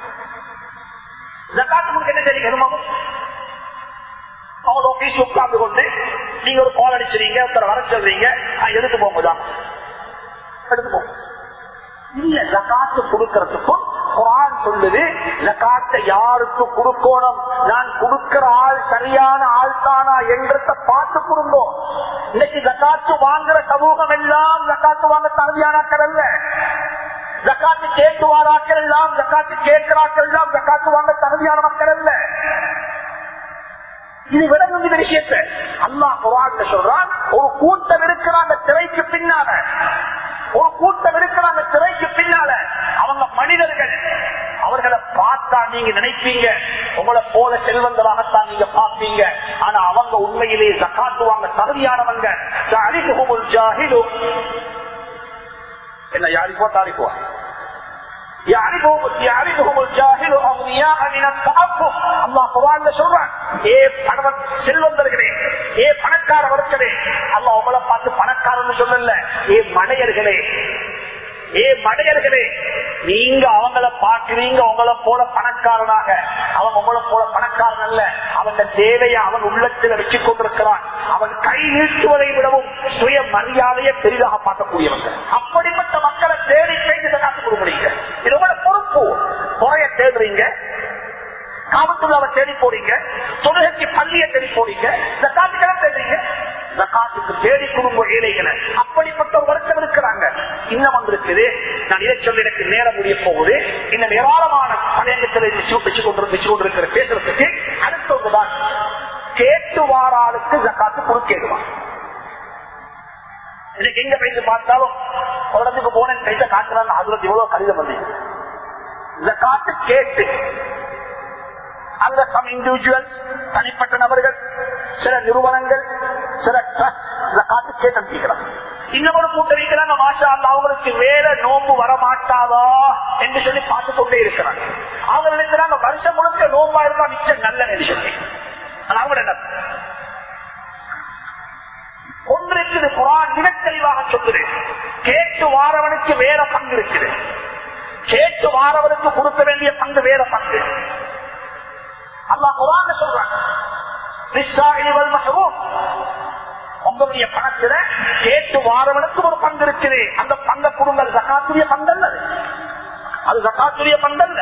ஜக்காத்து கொடுக்க என்ன செய்யுங்க அவங்க ஆபீஸ் உட்கார்ந்து கொண்டு நீங்க ஒரு கால் அடிச்சிருங்க ஒருத்தர் வர சொல்றீங்க எடுத்து போகுதான் எடுத்து போகும் இல்ல ஜக்காத்து கொடுக்கறதுக்கும் குரான் சொல்லுது ஜக்காத்தை யாருக்கு கொடுக்கணும் நான் கொடுக்கிற ஆள் சரியான ஆள் தானா என்றத பார்த்து கொடுங்கோ இன்னைக்கு ஜக்காத்து வாங்குற சமூகம் எல்லாம் ஜக்காத்து வாங்க தகுதியானாக்கள் அல்ல ஜக்காத்து கேட்டு வாராக்கள் எல்லாம் ஜக்காத்து கேட்கிறாக்கள் எல்லாம் ஜக்காத்து வாங்க தகுதியான மக்கள் அல்ல இது விளங்கும் இந்த விஷயத்தை அல்லா குரான் சொல்றான் ஒரு கூட்டம் இருக்கிறாங்க திரைக்கு பின்னால ஒரு கூட்டம் இருக்கிறாங்க திரைக்கு பின்னால அவங்க மனிதர்கள் அவர்களை பார்த்தா நீங்க நினைப்பீங்க உங்களை போல செல்வந்தராகத்தான் நீங்க பார்ப்பீங்க ஆனா அவங்க உண்மையிலேயே ஜக்காத்துவாங்க தகுதியானவங்க ஜாஹிலுஹுமுல் ஜாஹிலு. என்ன யாரிப்போ தாரிப்போ يعرفهم يعرفهم الجاهل اغنياء من التعفف அல்லாஹ் குர்ஆன்ல சொல்றான் ஏ பணவ செல்வந்தர்களே ஏ பணக்காரவர்களே அல்லாஹ் உங்களை பார்த்து பணக்காரன்னு சொல்லல ஏ மடையர்களே ஏ மடையர்களே நீங்க அவங்கள பாக்குறீங்க உங்களை போல பணக்காரனாக அவன் உங்களை போல பணக்காரன் அல்ல அவன் தேவையை அவன் உள்ளத்தில் வச்சு கொண்டிருக்கிறான் அவன் கை நீட்டுவதை விடவும் சுய மரியாதையை பெரிதாக பார்க்கக்கூடியவங்க அப்படிப்பட்ட மக்களை தேடி பேசி காத்து கொடுக்குறீங்க இது உங்களோட பொறுப்பு முறைய தேடுறீங்க காவல்துறை தேடி போறீங்க தொழுகைக்கு பள்ளியை தேடி போறீங்க இந்த காத்துக்கெல்லாம் தேடுறீங்க காத்துக்கு தேடி குடும்ப ஏழைகளை அப்படிப்பட்ட ஒரு வருஷம் இருக்கிறாங்க இன்னும் வந்திருக்குது நான் இதை சொல்லி எனக்கு நேரம் முடிய போகுது இன்னும் ஏராளமான பழையத்தில் வச்சு கொண்டு வச்சு கொண்டிருக்கிற பேசுறதுக்கு அடுத்ததுதான் கேட்டு வாராளுக்கு ஜக்காத்து குறுக்கேடுவான் இன்னைக்கு எங்க பேசி பார்த்தாலும் ஒரு இடத்துக்கு போனேன் பேச காட்டுறாங்க அதுல இவ்வளவு கடிதம் வந்து ஜக்காத்து கேட்டு அங்க சம் இண்டிவிஜுவல்ஸ் தனிப்பட்ட நபர்கள் சில நிறுவனங்கள் சில ட்ரஸ்ட் காத்து கேட்டிருக்கிறாங்க இன்னொரு கூட்டம் இருக்கிறாங்க மாஷா அல்லா அவங்களுக்கு வேற நோம்பு வர மாட்டாதா என்று சொல்லி பார்த்து கொண்டே இருக்கிறாங்க அவங்க நினைக்கிறாங்க வருஷம் முழுக்க நோம்பா இருந்தா மிச்சம் நல்ல சொல்லி அது அவங்க என்ன ஒன்று இருக்குது குரான் மிக தெளிவாக சொல்லுது கேட்டு வாரவனுக்கு வேற பங்கு இருக்குது கேட்டு வாரவனுக்கு கொடுக்க வேண்டிய பங்கு வேற பங்கு அல்லா குரான் சொல்றான் உங்களுடைய பணத்துல கேட்டு வாரவனுக்கு ஒரு பங்கு இருக்குது அந்த பங்க குடும்பங்கள் ஜக்காத்துடைய பங்கல்ல அது ஜக்காத்துடைய பங்கல்ல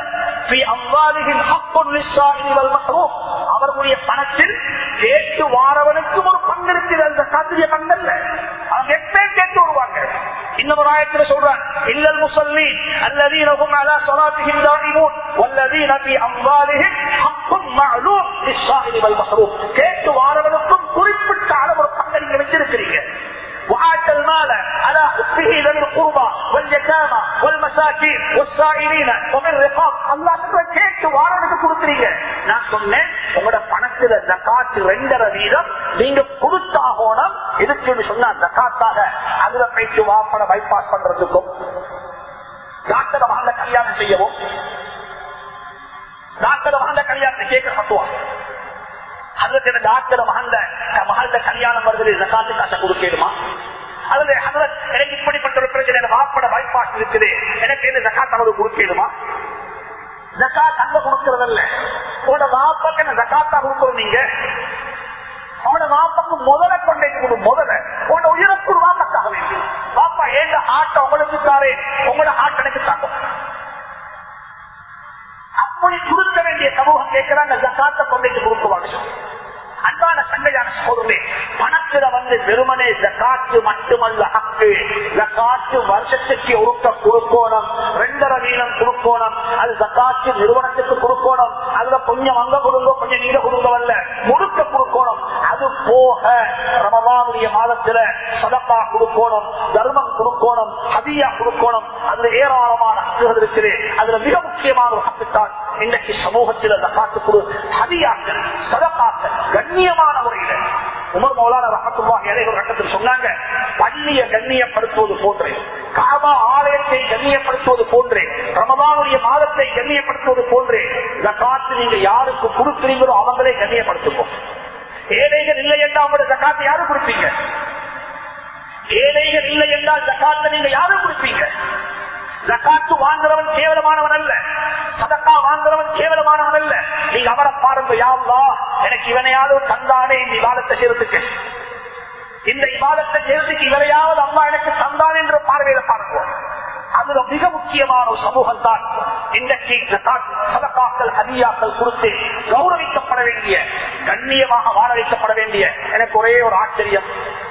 அவர்களுடைய பணத்தில் கேட்டு வாரவனுக்கும் ஒரு பங்கு இருக்குது அது ஜக்காத்துடைய பங்கல்ல அவங்க எப்பயும் கேட்டு வருவாங்க இன்னொரு ஆயத்தில் சொல்றான் இல்லல் முசல்லி அல்லதீனஹும் அலா ஸலாத்திஹிம் தாயிமூன் வல்லதீன ஃபீ அம்வாலிஹிம் ஹக்கும் மஅலூம் லிஸ்ஸாஹிபி வல் மஹ்ரூம் கேட்டு வாரவனுக்கும் குறிப்பிட்ட அளவு ஒரு பங்கை நீங்க வச்சிருக்கிறீங்க وآتى المال على حبه ذوي القربى واليتامى والمساكين والسائلين ومن الرقاب الله கேட்டு வாரனுக்கு கொடுக்குறீங்க நான் சொன்னேன் உங்களோட பணத்துல ஜக்காத்து ரெண்டரை வீதம் நீங்க கொடுத்தாகணும் எதுக்கு சொன்னா ஜக்காத்தாக அதுல போயிட்டு வாப்பட பைபாஸ் பண்றதுக்கும் டாக்டர் மகந்த கல்யாணம் செய்யவும் டாக்டர் மகந்த கல்யாணத்தை கேட்க கட்டுவாங்க அதுல டாக்டர் மகந்த மகள்த கல்யாணம் வருது ஜக்காத்து காசை கொடுக்கணுமா அல்லது எனக்கு இப்படிப்பட்ட ஒரு பிரச்சனை வாப்பட பைபாஸ் இருக்குது எனக்கு எந்த ஜக்காத் அவரு கொடுக்கணுமா ஜக்காத் அங்க கொடுக்கறதல்ல உங்களோட வாப்பாக்கு என்ன ஜக்காத்தா கொடுக்கணும் நீங்க அவனோட வாப்பாக்கு முதல கொண்டே கொடு முதல உங்களோட உயிருக்கு வாப்பக்காக வேண்டி வாப்பா ஏங்க ஆட்டை உங்களுக்கு தாரே உங்களோட ஆட் எனக்கு தாக்கும் அப்படி கொடுக்க வேண்டிய சமூகம் கேட்கிறாங்க ஜக்காத்த கொண்டைக்கு கொடுக்குவாங்க அன்பான சண்டையான சோதனை பணத்துல வந்து வெறுமனே ஜக்காத்து மட்டுமல்ல ஹக்கு ஜக்காத்து வருஷத்துக்கு ஒருக்க கொடுக்கணும் ரெண்டரை வீதம் கொடுக்கணும் அது ஜக்காத்து நிறுவனத்துக்கு கொடுக்கணும் அதுல கொஞ்சம் அங்க கொடுங்க கொஞ்சம் நீங்க கொடுங்கவல்ல முழுக்க கொடுக்கணும் அது போக ரமதானுடைய மாதத்துல சதப்பா கொடுக்கணும் தர்மம் கொடுக்கணும் ஹதியா கொடுக்கணும் அதுல ஏராளமான ஹக்குகள் இருக்குது அதுல மிக முக்கியமான ஒரு ஹக்குத்தான் இன்னைக்கு சமூகத்தில் ஜக்காத்து கொடு ஹதியாக்கள் சதப்பாக்கள் கண்ணியமான முறையில உமர் மௌலான ரஹத்துல்லாஹி அலைஹி ஒரு கட்டத்தில் சொன்னாங்க பள்ளிய கண்ணியப்படுத்துவது போன்றே காபா ஆலயத்தை கண்ணியப்படுத்துவது போன்றே ரமதானுடைய மாதத்தை கண்ணியப்படுத்துவது போன்றே ஜக்காத்து நீங்க யாருக்கு கொடுக்கிறீங்களோ அவங்களே கண்ணியப்படுத்துவோம் ஏழைகள் இல்லை என்றால் அவங்களோட ஜக்காத்தை யாரும் கொடுப்பீங்க ஏழைகள் இல்லை என்றால் ஜக்காத்தை நீங்க யாரும் கொடுப்பீங்க ஜக்காத்து வாங்குறவன் கேவலமானவன் அல்ல சதக்கா வாங்குறவன் கேவலமானவன் அல்ல நீங்க அவரை பாருங்க யாவா எனக்கு இவனையாவது தந்தானே இந்த விவாதத்தை செய்யறதுக்கு இந்த விவாதத்தை செய்யறதுக்கு இவரையாவது அம்மா எனக்கு தந்தான் என்ற பார்வையில பாருங்க அதுல மிக முக்கியமான ஒரு சமூகம் தான் இன்றைக்கு சதக்காக்கள் ஹதியாக்கள் கொடுத்து கௌரவிக்கப்பட வேண்டிய கண்ணியமாக வாழ வைக்கப்பட வேண்டிய எனக்கு ஒரே ஒரு ஆச்சரியம்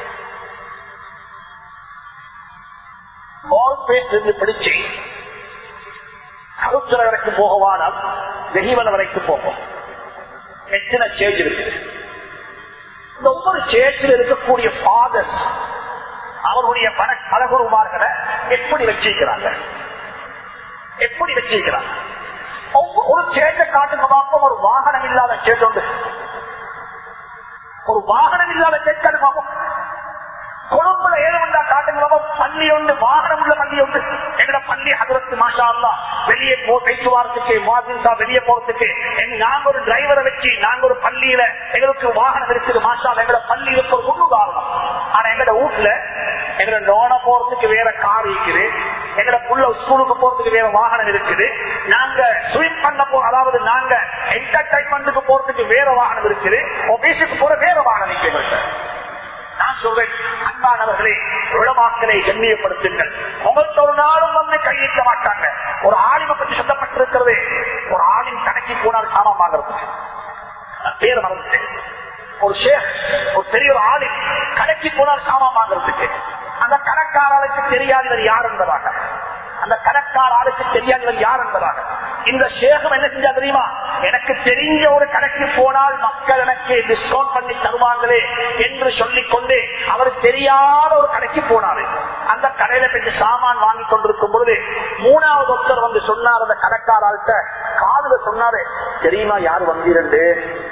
இருந்து பிடிச்சு கருத்துற வரைக்கும் போகவானால் வெகிவன வரைக்கும் போகும் எத்தனை சேஜ் இருக்குது இந்த ஒவ்வொரு சேஜில் இருக்கக்கூடிய ஃபாதர்ஸ் அவருடைய பண பலகுருமார்களை எப்படி வச்சிருக்கிறாங்க எப்படி வச்சிருக்கிறாங்க ஒரு சேட்டை காட்டுங்க பார்ப்போம் ஒரு வாகனம் இல்லாத சேட்டு உண்டு ஒரு வாகனம் இல்லாத சேட்டு பார்ப்போம் கொழும்புல ஏழுமண்டா காட்டுங்க பள்ளி உண்டு வாகனம் உள்ள பள்ளி உண்டு எங்கட பள்ளி அதற்கு மாஷா அல்லா வெளியே போ பேச்சுவாரத்துக்கு மாதிரிசா வெளியே போறதுக்கு எங்க- நாங்க ஒரு டிரைவரை வச்சு நாங்க ஒரு பள்ளியில எங்களுக்கு வாகனம் இருக்குது மாஷா அல்லா, எங்கட பள்ளி இருக்க ஒரு முன்னு உதாரணம் ஆனா எங்கட வீட்டுல எங்கட நோன போறதுக்கு வேற கார் இருக்குது எங்கட புள்ள ஸ்கூலுக்கு போறதுக்கு வேற வாகனம் இருக்குது நாங்க ஸ்விம் பண்ண போ அதாவது நாங்க என்டர்டைன்மெண்ட்டுக்கு போறதுக்கு வேற வாகனம் இருக்குது ஆபீஸுக்கு போற வேற வாகனம் இருக்குது நான் சொல்றேன் அன்பானவர்களே உளமாக்களை கண்ணியப்படுத்துங்கள் உங்களுக்கு ஒரு நாளும் வந்து கையிட்ட மாட்டாங்க ஒரு ஆலிமை பற்றி சொல்லப்பட்டிருக்கிறது ஒரு ஆளின் கணக்கி போனால் சாமான் வாங்குறதுக்கு நான் பேர் மறந்துட்டேன் ஒரு ஷேக் ஒரு பெரிய ஒரு ஆளின் கணக்கி போனால் சாமான் வாங்குறதுக்கு அந்த கணக்காரர்களுக்கு தெரியாது இவர் யார் என்பதாக அந்த கணக்கார ஆளுக்கு தெரியாது இவர் யார் என்பதாக இந்த ஷேகம் என்ன செஞ்சா தெரியுமா எனக்கு தெரிஞ்ச ஒரு கணக்கு போனால் மக்கள் எனக்கு டிஸ்கவுண்ட் பண்ணி தருவாங்களே என்று சொல்லிக் கொண்டு அவர் தெரியாத ஒரு கடைக்கு போனாரு அந்த கடையில கொஞ்சம் சாமான் வாங்கி கொண்டிருக்கும் பொழுது மூணாவது ஒருத்தர் வந்து சொன்னார் அந்த கடைக்காராள்கிட்ட காதுல சொன்னாரு தெரியுமா யார் வந்திரண்டு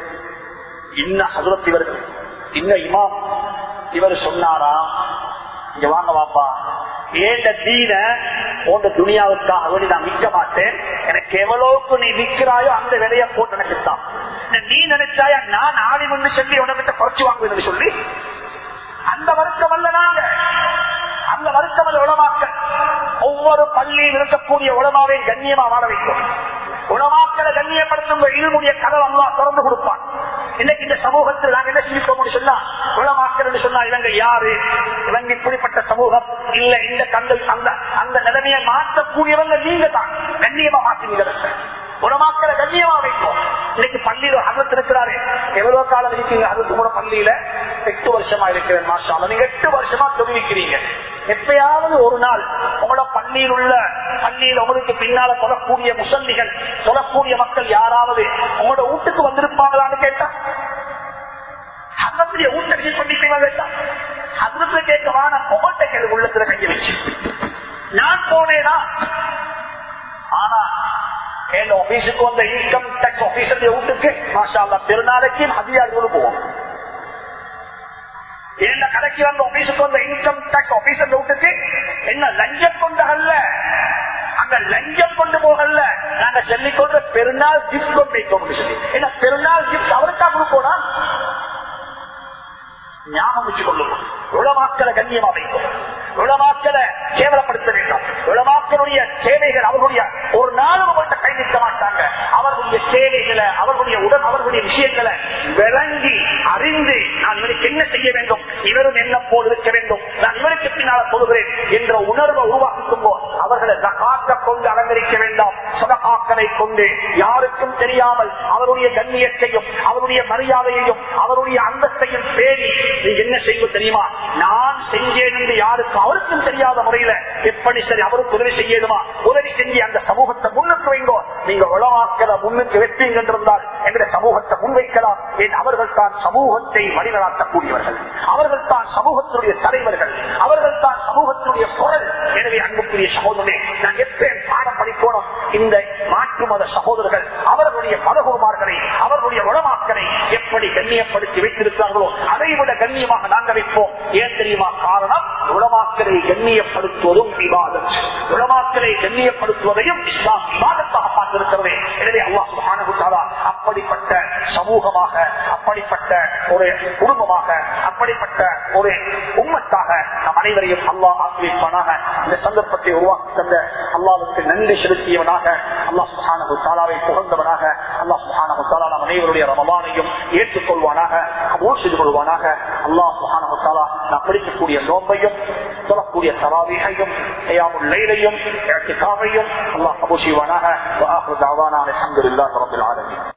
இன்ன ஹசரத் இவர்கள் இன்ன இமாம் இவர் சொன்னாரா இங்க வாங்க வாப்பா ஏண்ட தீன போன்ற துணியாவுக்காக வேண்டி நான் விற்க மாட்டேன் எனக்கு எவ்வளவுக்கு நீ விற்கிறாயோ அந்த விலைய போட்டு எனக்கு தான் நீ நினைச்சாயா நான் ஆலிமன்னு சொல்லி உனக்கிட்ட குறைச்சு வாங்குவேன் சொல்லி அந்த வருத்தம் அல்ல நாங்க அந்த வருத்தம் அல்ல உளமாக்க ஒவ்வொரு பள்ளியில் இருக்கக்கூடிய உளமாவை கண்ணியமா வாழ வைக்கும் உளமாக்களை கண்ணியப்படுத்தும் இருமுடைய கதவு அல்லா திறந்து கொடுப்பான் இன்னைக்கு இந்த சமூகத்தில் நாங்க என்ன செஞ்சுக்கோம் சொன்னா உளமாக்கல் சொன்னா இவங்க யாரு இவங்க இப்படிப்பட்ட சமூகம் இல்ல இந்த கண்கள் அந்த அந்த நிலைமையை மாற்றக்கூடியவங்க நீங்க தான் கண்ணியமா மாற்றுவீங்க உணமாக்களை கண்ணியமா வைக்கும் இன்னைக்கு பள்ளியில அகத்து இருக்கிறாரு எவ்வளவு காலம் இருக்கீங்க அதுக்கு கூட பள்ளியில எட்டு வருஷமா இருக்கிறேன் மாஷா அல்லாஹ். நீங்க எட்டு வருஷமா தொழிலிக்கிறீங்க எப்பயாவது ஒரு நாள் உங்களோட பள்ளியில் உள்ள பள்ளியில் உங்களுக்கு பின்னால சொல்லக்கூடிய முசல்லிகள் சொல்லக்கூடிய மக்கள் யாராவது உங்களோட வீட்டுக்கு வந்திருப்பாங்களான்னு கேட்டா அதனுடைய ஊட்டத்தை பண்ணிப்பீங்க கேட்டா அதுல கேட்க வான உங்கள்கிட்ட கேள்வி உள்ளத்துல கைய வச்சு நான் போனேனா ஆனா என் ஆபீஸுக்கு வந்த இன்கம் டாக்ஸ் ஆபீசர் வீட்டுக்கு மாஷா அல்லாஹ் பெருநாளைக்கு அதிகாரிகளும் போவோம் என்ன கடைக்கு வந்த ஆபீஸுக்கு வந்த இன்கம் டாக்ஸ் ஆபீசர் வீட்டுக்கு என்ன லஞ்சம் கொண்டகல்ல அங்க லஞ்சம் கொண்டு போகல நாங்க சொல்லிக்கொண்ட பெருநாள் கிஃப்ட் கொண்டு வைப்போம் சொல்லி என்ன பெருநாள் கிஃப்ட் அவருக்கா கொடுப்போனா ஞாபகம் வச்சு கொள்ளும் உளமாக்கலை கண்ணியமா வைக்கும் உளமாக்கலை கேவலப்படுத்த வேண்டும் உளமாக்களுடைய சேவைகள் அவர்களுடைய ஒரு நாளும் அவங்கள்ட்ட கை நிற்க மாட்டாங்க அவர்களுடைய சேவைகளை அவர்களுடைய உடல் அவர்களுடைய விஷயங்களை விளங்கி அறிந்து நான் இவருக்கு என்ன செய்ய வேண்டும் இவரும் என்ன போல் இருக்க வேண்டும் நான் இவருக்கு பின்னால சொல்கிறேன் என்ற உணர்வை உருவாக்கும் போது அவர்களை ஜகாத்த கொண்டு அலங்கரிக்க வேண்டாம் சதகாக்களை கொண்டு யாருக்கும் தெரியாமல் அவருடைய கண்ணியத்தையும் அவருடைய மரியாதையையும் அவருடைய அந்தஸ்தையும் பேணி நீ என்ன செய்வது தெரியுமா நான் செஞ்சேன் என்று யாருக்கு அவருக்கும் தெரியாத முறையில எப்படி சரி அவருக்கு உதவி செய்யணுமா உதவி செஞ்சு அந்த சமூகத்தை முன்னுக்கு வைங்கோ நீங்க உளவாக்கல முன்னுக்கு வைப்பீங்க என்றிருந்தால் எங்களுடைய சமூகத்தை முன்வைக்கலாம் ஏன் அவர்கள் தான் சமூகத்தை வழிநடாத்தக்கூடியவர்கள் அவர்கள் தான் சமூகத்தினுடைய தலைவர்கள் அவர்கள் தான் சமூகத்தினுடைய குரல் எனவே அன்புக்குரிய சகோதரனே நான் எப்பயும் பாடம் படிக்கணும் இந்த மாற்று மத சகோதரர்கள் அவர்களுடைய பதகுமார்களை அவர்களுடைய உளமாக்களை எப்படி கண்ணியப்படுத்தி வைத்திருக்கிறார்களோ அதை விட கண்ணியமாக நாங்கள் வைப்போம் ஏன் தெரியுமா காரணம் உளமாக்களை கண்ணியப்படுத்துவதும் விவாதம் உளமாக்களை கண்ணியப்படுத்துவதையும் இஸ்லாம் விவாதத்தாக பார்த்திருக்கிறதே எனவே அல்லாஹ் சுப்ஹானஹு தஆலா அப்படிப்பட்ட சமூகமாக அப்படிப்பட்ட ஒரு குடும்பமாக அப்படிப்பட்ட ஒரு உம்மத்தாக நம் அனைவரையும் அல்லாஹ் ஆக்கிவிப்பானாக இந்த சந்தர்ப்பத்தை உருவாக்கி தந்த அல்லாவுக்கு நன்றி செலுத்தியவனாக அல்லாஹ் சுஹானு தாலாவை புகழ்ந்தவனாக அல்லாஹ் சுஹானு தாலா நம் அனைவருடைய ரமபானையும் ஏற்றுக்கொள்வானாக கபூல் செய்து கொள்வானாக அல்லாஹ் சுஹானு தாலா நாம் படிக்கக்கூடிய நோம்பையும் சொல்லக்கூடிய தராவிகையும் லைலையும் அல்லாஹ் கபூல் செய்வானாக அலமதுல்லாஹ் ரபில் ஆலமீன்